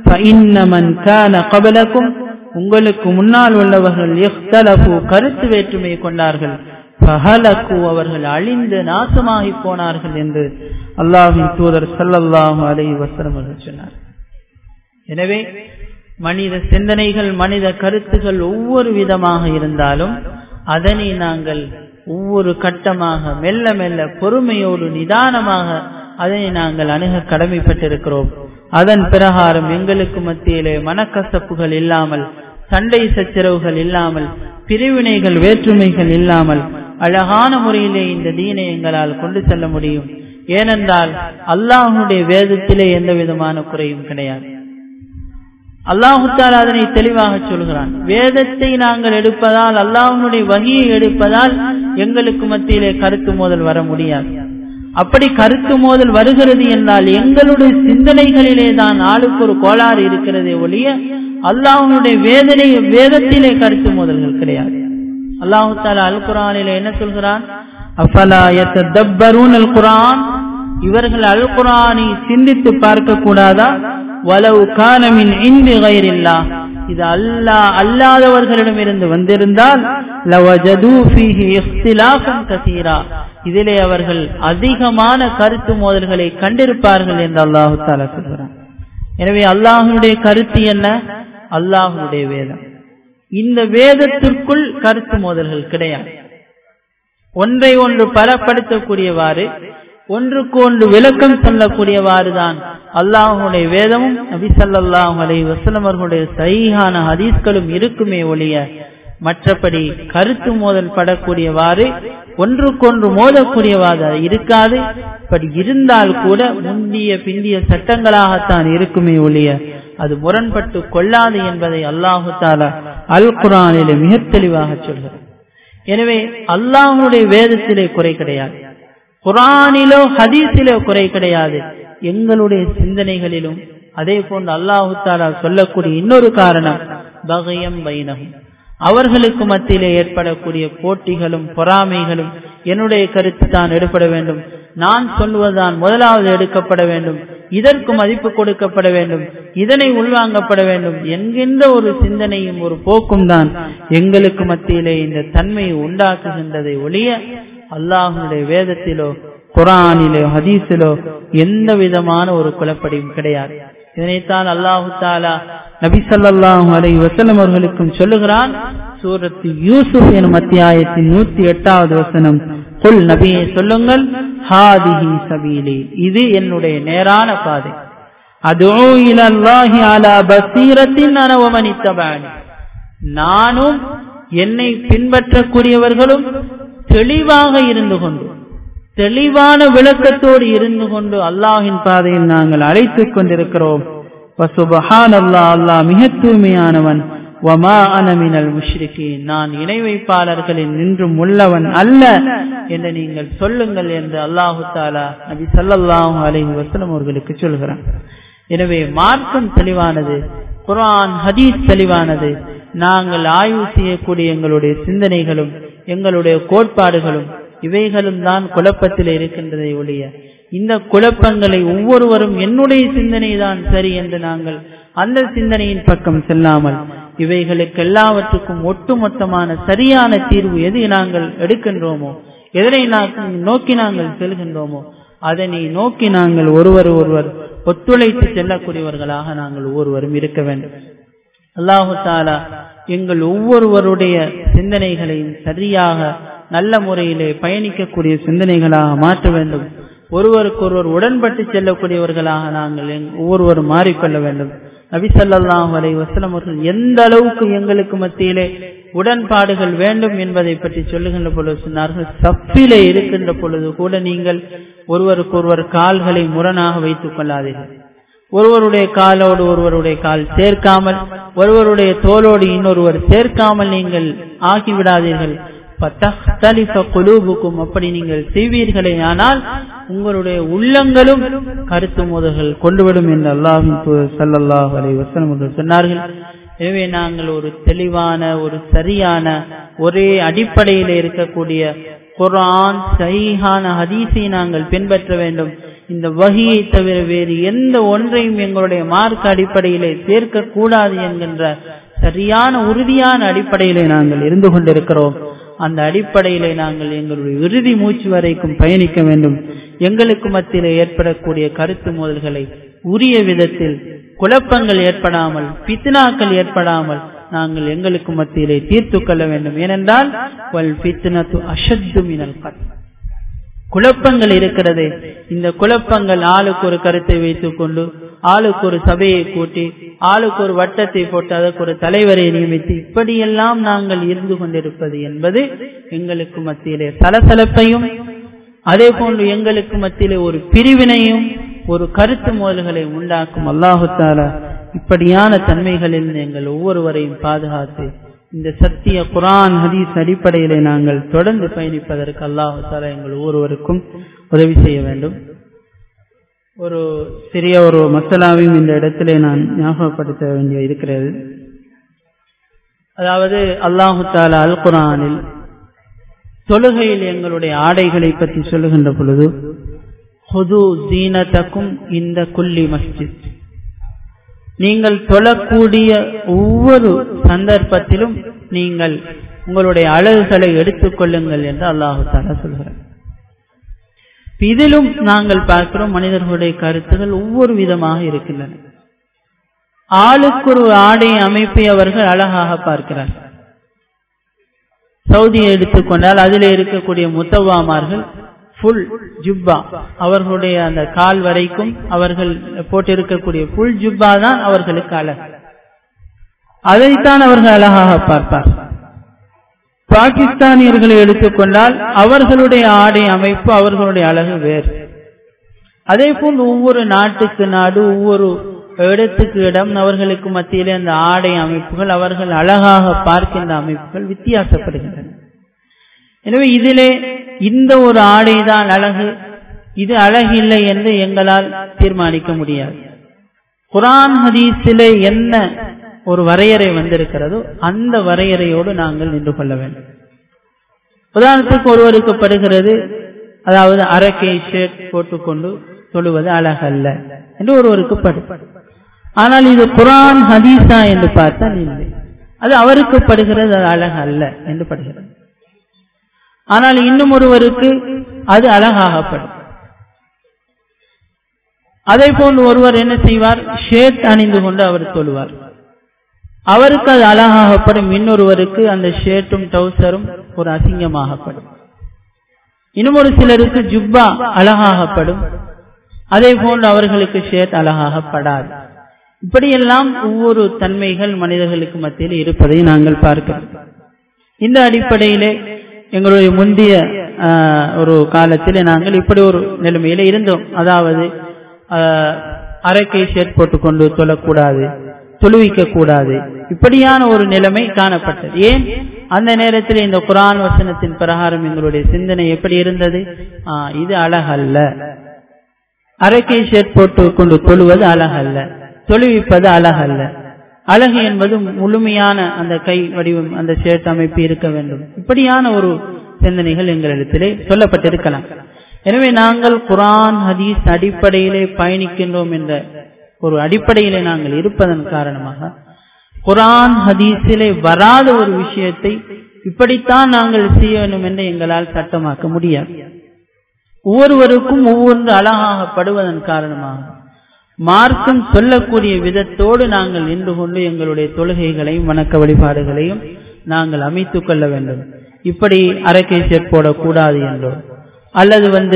உங்களுக்கு முன்னால் உள்ளவர்கள் கருத்து வேற்றுமை கொண்டார்கள் பஹலக்கு அவர்கள் அழிந்து நாசமாகி போனார்கள் என்று அல்லாஹின் தூதர் சல்லல்லாஹு அலை வசனம் சொன்னார் எனவே மனித சிந்தனைகள் மனித கருத்துகள் ஒவ்வொரு விதமாக இருந்தாலும் அதனை நாங்கள் ஒவ்வொரு கட்டமாக மெல்ல மெல்ல பொறுமையோடு நிதானமாக அதனை நாங்கள் அணுக கடமைப்பட்டிருக்கிறோம் அதன் பிரகாரம் எங்களுக்கு மத்தியிலே மனக்கசப்புகள் இல்லாமல் சண்டை சச்சரவுகள் இல்லாமல் பிரிவினைகள் வேற்றுமைகள் இல்லாமல் அழகான முறையிலே இந்த தீனை எங்களால் கொண்டு செல்ல முடியும் ஏனென்றால் அல்லாஹனுடைய வேதத்திலே எந்த விதமான குறையும் கிடையாது அல்லாஹுத்தால் அதனை தெளிவாக சொல்கிறான் வேதத்தை நாங்கள் எடுப்பதால் அல்லாஹனுடைய வகையை எடுப்பதால் எங்களுக்கு மத்தியிலே கருத்து மோதல் வர முடியாது அப்படி கருத்து மோதல் வருகிறது என்றால் எங்களுடைய சிந்தனைகளிலே தான் ஆளுக்கு ஒரு கோளாறு இருக்கிறதே ஒழிய அல்லாஹனுடைய வேதனை வேதத்திலே கருத்து மோதல்கள் கிடையாது அல்லாஹு தாலா அல் குரானில என்ன சொல்கிறான் அஃபலா யத்தப்பரூன் அல் குரான் இவர்கள் அல் குரானை சிந்தித்து பார்க்க கூடாதா வலவு கானமின் இந்தி கயிறில்லா இது அல்லா அல்லாதவர்களிடமிருந்து வந்திருந்தால் இதிலே அவர்கள் அதிகமான கருத்து மோதல்களை கண்டிருப்பார்கள் என்று அல்லாஹு தாலா சொல்கிறான் எனவே அல்லாஹனுடைய கருத்து என்ன அல்லாஹனுடைய வேதம் இந்த வேதத்திற்குள் கருத்து மோதல்கள் கிடையாது ஒன்றை ஒன்று பலப்படுத்தக்கூடியவாறு ஒன்றுக்கு ஒன்று விளக்கம் சொல்லக்கூடியவாறு தான் அல்லாஹுடைய வேதமும் நபி சல்லாஹ் அலை வசலம் அவர்களுடைய சரியான ஹதீஸ்களும் இருக்குமே ஒழிய மற்றபடி கருத்து மோதல் படக்கூடியவாறு ஒன்றுக்கொன்று மோதக்கூடியவாறு இருக்காது இப்படி இருந்தால் கூட முந்திய பிந்திய சட்டங்களாகத்தான் இருக்குமே ஒழிய அது முரண்பட்டு கொள்ளாது என்பதை அல்லாஹு தாலா அல் குரானிலே மிக தெளிவாக சொல்கிறார் எனவே அல்லாஹனுடைய வேதத்திலே குறை கிடையாது குரானிலோ ஹதீஸிலோ குறை கிடையாது எங்களுடைய சிந்தனைகளிலும் அதே போன்று அல்லாஹு தாலா சொல்லக்கூடிய இன்னொரு காரணம் பகயம் வைனகம் அவர்களுக்கு மத்தியிலே ஏற்படக்கூடிய போட்டிகளும் பொறாமைகளும் என்னுடைய கருத்து தான் எடுப்பட வேண்டும் நான் சொல்வதுதான் முதலாவது எடுக்கப்பட வேண்டும் இதற்கு மதிப்பு கொடுக்கப்பட வேண்டும் இதனை உள்வாங்கப்பட வேண்டும் என்கின்ற ஒரு சிந்தனையும் ஒரு போக்கும் தான் எங்களுக்கு மத்தியிலே இந்த தன்மையை உண்டாக்குகின்றதை ஒழிய அல்லாஹனுடைய வேதத்திலோ குரானிலோ ஹதீஸிலோ எந்த விதமான ஒரு குலப்படியும் கிடையாது இதனைத்தான் அல்லாஹு தாலா நபி சல்லாஹூ அலை வசலம் அவர்களுக்கும் சொல்லுகிறான் சூரத்து யூசுப் எனும் அத்தியாயத்தின் நூத்தி எட்டாவது வசனம் கொல் நபியை சொல்லுங்கள் ஹாதிஹி சபீலி இது என்னுடைய நேரான பாதை அதுஓ இலல்லாஹி அலா பசீரத்தின் அனவமனித்தபாணி நானும் என்னை பின்பற்றக்கூடியவர்களும் தெளிவாக இருந்து கொண்டு தெளிவான விளக்கத்தோடு இருந்து கொண்டு அல்லாஹின் பாதையில் நாங்கள் அழைத்துக் கொண்டிருக்கிறோம் வசுபஹான் அல்லா அல்லாஹ் மிக தூய்மையானவன் வமா அனமினல் முஷ்ரிகி நான் இணை வைப்பாளர்களில் நின்றும் உள்ளவன் அல்ல என்று நீங்கள் சொல்லுங்கள் என்று அல்லாஹு தாலா நபி சல்லாஹூ அலஹி வசலம் அவர்களுக்கு சொல்கிறான் எனவே மார்க்கம் தெளிவானது குரான் ஹதீஸ் தெளிவானது நாங்கள் ஆய்வு செய்யக்கூடிய எங்களுடைய சிந்தனைகளும் எங்களுடைய கோட்பாடுகளும் இவைகளும் தான் குழப்பத்தில் இருக்கின்றதை ஒழிய இந்த குழப்பங்களை ஒவ்வொருவரும் என்னுடைய சிந்தனை தான் சரி என்று நாங்கள் அந்த சிந்தனையின் பக்கம் செல்லாமல் இவைகளுக்கு எல்லாவற்றுக்கும் ஒட்டுமொத்தமான சரியான தீர்வு எது நாங்கள் எடுக்கின்றோமோ எதனை நோக்கி நாங்கள் செல்கின்றோமோ அதனை நோக்கி நாங்கள் ஒருவர் ஒருவர் ஒத்துழைத்து செல்லக்கூடியவர்களாக நாங்கள் ஒவ்வொருவரும் இருக்க வேண்டும் அல்லாஹு தாலா எங்கள் ஒவ்வொருவருடைய சிந்தனைகளையும் சரியாக நல்ல முறையிலே பயணிக்கக்கூடிய சிந்தனைகளாக மாற்ற வேண்டும் ஒருவருக்கொருவர் உடன்பட்டு செல்லக்கூடியவர்களாக நாங்கள் ஒவ்வொருவரும் மாறிக்கொள்ள வேண்டும் நபி சல்லாஹ் அலை வசலம் அவர்கள் எந்த அளவுக்கு எங்களுக்கு மத்தியிலே உடன்பாடுகள் வேண்டும் என்பதை பற்றி சொல்லுகின்ற பொழுது சொன்னார்கள் சப்பிலே இருக்கின்ற பொழுது கூட நீங்கள் ஒருவருக்கொருவர் கால்களை முரணாக வைத்துக் கொள்ளாதீர்கள் ஒருவருடைய காலோடு ஒருவருடைய கால் சேர்க்காமல் ஒருவருடைய தோளோடு இன்னொருவர் சேர்க்காமல் நீங்கள் ஆகிவிடாதீர்கள் குலூபுக்கும் அப்படி நீங்கள் செய்வீர்களே ஆனால் உங்களுடைய உள்ளங்களும் கருத்து மோதல்கள் கொண்டுவிடும் என்று அல்லாஹின் சல்லாஹ் அலை வசனம் சொன்னார்கள் எனவே நாங்கள் ஒரு தெளிவான ஒரு சரியான ஒரே அடிப்படையில் இருக்கக்கூடிய குரான் சைஹான ஹதீஸை நாங்கள் பின்பற்ற வேண்டும் இந்த வகையை தவிர வேறு எந்த ஒன்றையும் எங்களுடைய மார்க்க அடிப்படையிலே சேர்க்க கூடாது என்கின்ற சரியான உறுதியான அடிப்படையிலே நாங்கள் இருந்து கொண்டிருக்கிறோம் அந்த அடிப்படையிலே நாங்கள் எங்களுடைய இறுதி மூச்சு வரைக்கும் பயணிக்க வேண்டும் எங்களுக்கு மத்தியிலே ஏற்படக்கூடிய கருத்து மோதல்களை உரிய விதத்தில் குழப்பங்கள் ஏற்படாமல் பித்னாக்கள் ஏற்படாமல் நாங்கள் எங்களுக்கு மத்தியிலே தீர்த்து கொள்ள வேண்டும் ஏனென்றால் வல் பித்னத்து அஷத்து மினல் குழப்பங்கள் இருக்கிறது இந்த குழப்பங்கள் ஆளுக்கு ஒரு கருத்தை வைத்துக் கொண்டு ஆளுக்கு ஒரு சபையை கூட்டி ஆளுக்கு ஒரு வட்டத்தை போட்டு அதற்கு ஒரு தலைவரை நியமித்து இப்படியெல்லாம் நாங்கள் இருந்து கொண்டிருப்பது என்பது எங்களுக்கு மத்தியிலே சலசலப்பையும் அதே போன்று எங்களுக்கு மத்தியிலே ஒரு பிரிவினையும் ஒரு கருத்து மோதல்களை உண்டாக்கும் அல்லாஹு தாலா இப்படியான தன்மைகளில் எங்கள் ஒவ்வொருவரையும் பாதுகாத்து இந்த சத்திய குரான் ஹதீஸ் அடிப்படையிலே நாங்கள் தொடர்ந்து பயணிப்பதற்கு அல்லாஹு தாலா எங்கள் ஒவ்வொருவருக்கும் உதவி செய்ய வேண்டும் ஒரு சிறிய ஒரு மசாலாவையும் இந்த இடத்திலே நான் ஞாபகப்படுத்த வேண்டிய இருக்கிறது அதாவது அல்லாஹு தாலா அல் குரானில் தொழுகையில் எங்களுடைய ஆடைகளை பற்றி சொல்லுகின்ற பொழுது ஹுது ஜீனத்தக்கும் இந்த குல்லி மஸ்ஜித் நீங்கள் தொழக்கூடிய ஒவ்வொரு சந்தர்ப்பத்திலும் நீங்கள் உங்களுடைய அழகுகளை எடுத்துக் கொள்ளுங்கள் என்று அல்லாஹு தாலா சொல்கிறார் இதிலும் நாங்கள் பார்க்கிறோம் மனிதர்களுடைய கருத்துகள் ஒவ்வொரு விதமாக இருக்கின்றன ஆளுக்கு ஒரு ஆடை அமைப்பை அவர்கள் அழகாக பார்க்கிறார்கள் சவுதியை எடுத்துக்கொண்டால் அதில் இருக்கக்கூடிய முத்தவாமார்கள் புல் ஜுப்பா அவர்களுடைய அந்த கால் வரைக்கும் அவர்கள் போட்டிருக்கக்கூடிய புல் ஜுப்பா தான் அவர்களுக்கு அழகு அதைத்தான் அவர்கள் அழகாக பார்ப்பார் பாகிஸ்தானியர்களை எடுத்துக்கொண்டால் அவர்களுடைய ஆடை அமைப்பு அவர்களுடைய அழகு வேறு அதே போல் ஒவ்வொரு நாட்டுக்கு நாடு ஒவ்வொரு இடத்துக்கு இடம் அவர்களுக்கு மத்தியிலே அந்த ஆடை அமைப்புகள் அவர்கள் அழகாக பார்க்கின்ற அமைப்புகள் வித்தியாசப்படுகின்றன எனவே இதிலே இந்த ஒரு ஆடைதான் அழகு இது அழகில்லை என்று எங்களால் தீர்மானிக்க முடியாது குரான் ஹதீஸிலே என்ன ஒரு வரையறை வந்திருக்கிறதோ அந்த வரையறையோடு நாங்கள் நின்று கொள்ள வேண்டும் உதாரணத்துக்கு ஒருவருக்கு படுகிறது அதாவது அரக்கை ஷர்ட் போட்டுக்கொண்டு தொழுவது அழகல்ல என்று ஒருவருக்கு படு ஆனால் இது குரான் ஹதீஸா என்று பார்த்தால் இல்லை அது அவருக்கு படுகிறது அது அழகு அல்ல என்று படுகிறது ஆனால் இன்னும் ஒருவருக்கு அது அழகாகப்படும் அதே போன்று ஒருவர் என்ன செய்வார் ஷேட் அணிந்து கொண்டு அவர் தொழுவார் அவருக்கு அது அழகாகப்படும் இன்னொருவருக்கு அந்த ஷேட்டும் டவுசரும் ஒரு அசிங்கமாகப்படும் இன்னும் ஒரு சிலருக்கு ஜுப்பா அழகாகப்படும் அதே போன்று அவர்களுக்கு ஷேட் அழகாகப்படாது இப்படியெல்லாம் ஒவ்வொரு தன்மைகள் மனிதர்களுக்கு மத்தியில் இருப்பதை நாங்கள் பார்க்கிறோம் இந்த அடிப்படையிலே எங்களுடைய முந்தைய ஒரு காலத்தில் நாங்கள் இப்படி ஒரு நிலைமையில இருந்தோம் அதாவது அரைக்கை ஷர்ட் போட்டுக்கொண்டு தொழக்கூடாது தொழுவிக்க கூடாது இப்படியான ஒரு நிலைமை காணப்பட்டது ஏன் அந்த நேரத்தில் இந்த குரான் வசனத்தின் பிரகாரம் எங்களுடைய சிந்தனை எப்படி இருந்தது இது அழகல்ல அரைக்கை ஷர்ட் போட்டு கொண்டு தொழுவது அழகல்ல தொழுவிப்பது அழகல்ல அழகு என்பது முழுமையான அந்த கை வடிவம் அந்த ஷர்ட் அமைப்பு இருக்க வேண்டும் இப்படியான ஒரு சிந்தனைகள் எங்களிடத்திலே சொல்லப்பட்டிருக்கலாம் எனவே நாங்கள் குரான் ஹதீஸ் அடிப்படையிலே பயணிக்கின்றோம் என்ற ஒரு அடிப்படையிலே நாங்கள் இருப்பதன் காரணமாக குரான் ஹதீஸிலே வராத ஒரு விஷயத்தை இப்படித்தான் நாங்கள் செய்ய வேண்டும் என்று எங்களால் சட்டமாக்க முடியாது ஒவ்வொருவருக்கும் ஒவ்வொன்று அழகாகப்படுவதன் காரணமாக மார்க்கம் சொல்லக்கூடிய விதத்தோடு நாங்கள் நின்று கொண்டு எங்களுடைய தொழுகைகளையும் வணக்க வழிபாடுகளையும் நாங்கள் அமைத்துக் கொள்ள வேண்டும் இப்படி அரைக்கை சேர் போடக்கூடாது என்றோ அல்லது வந்து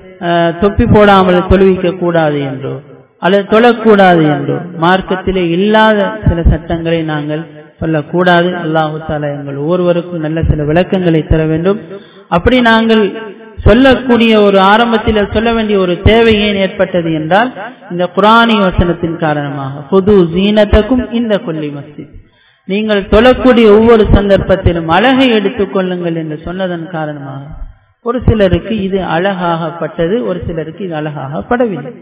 தொப்பி போடாமல் தொழுவிக்க கூடாது என்றோ அல்லது தொழக்கூடாது என்றோ மார்க்கத்திலே இல்லாத சில சட்டங்களை நாங்கள் சொல்லக்கூடாது அல்லாஹு தாலா எங்கள் ஒவ்வொருவருக்கும் நல்ல சில விளக்கங்களை தர வேண்டும் அப்படி நாங்கள் சொல்லக்கூடிய ஒரு ஆரம்பத்தில் சொல்ல வேண்டிய ஒரு தேவை ஏன் ஏற்பட்டது என்றால் இந்த குரானி வசனத்தின் காரணமாக பொது ஜீனத்துக்கும் இந்த கொல்லி மஸ்ஜித் நீங்கள் தொழக்கூடிய ஒவ்வொரு சந்தர்ப்பத்திலும் அழகை எடுத்துக் கொள்ளுங்கள் என்று சொன்னதன் காரணமாக ஒரு சிலருக்கு இது அழகாகப்பட்டது ஒரு சிலருக்கு இது அழகாகப்படவில்லை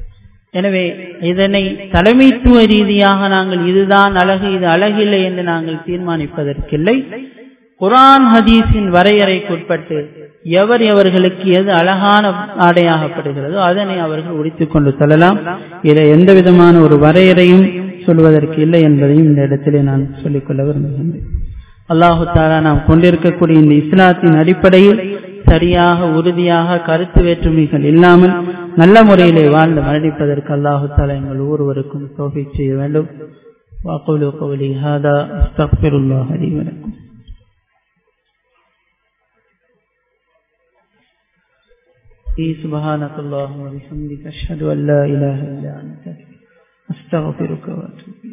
எனவே இதனை தலைமைத்துவ ரீதியாக நாங்கள் இதுதான் அழகு இது அழகில்லை என்று நாங்கள் தீர்மானிப்பதற்கில்லை குரான் ஹதீஸின் வரையறைக்குட்பட்டு எவர் எவர்களுக்கு எது அழகான ஆடையாகப்படுகிறதோ அதனை அவர்கள் உடித்துக் கொண்டு செல்லலாம் இதை எந்த விதமான ஒரு வரையறையும் சொல்வதற்கு இல்லை என்பதையும் இந்த இடத்திலே நான் சொல்லிக்கொள்ள விரும்புகின்றேன் அல்லாஹு தாலா நாம் கொண்டிருக்கக்கூடிய இந்த இஸ்லாத்தின் அடிப்படையில் சரியாக உறுதியாக கருத்து வேற்றுமைகள் இல்லாமல் நல்ல முறையிலே வாழ்ந்து மரணிப்பதற்கு அல்லாஹு தாலா எங்கள் ஒவ்வொருவருக்கும் தோஃபை செய்ய வேண்டும் வாக்குலு கவுலி ஹாதா அஸ்தக்ஃபிருல்லாஹ் லி வலக்கும் سبحانك اللهم وبحمدك أشهد أن لا إله إلا أنت أستغفرك وأتوب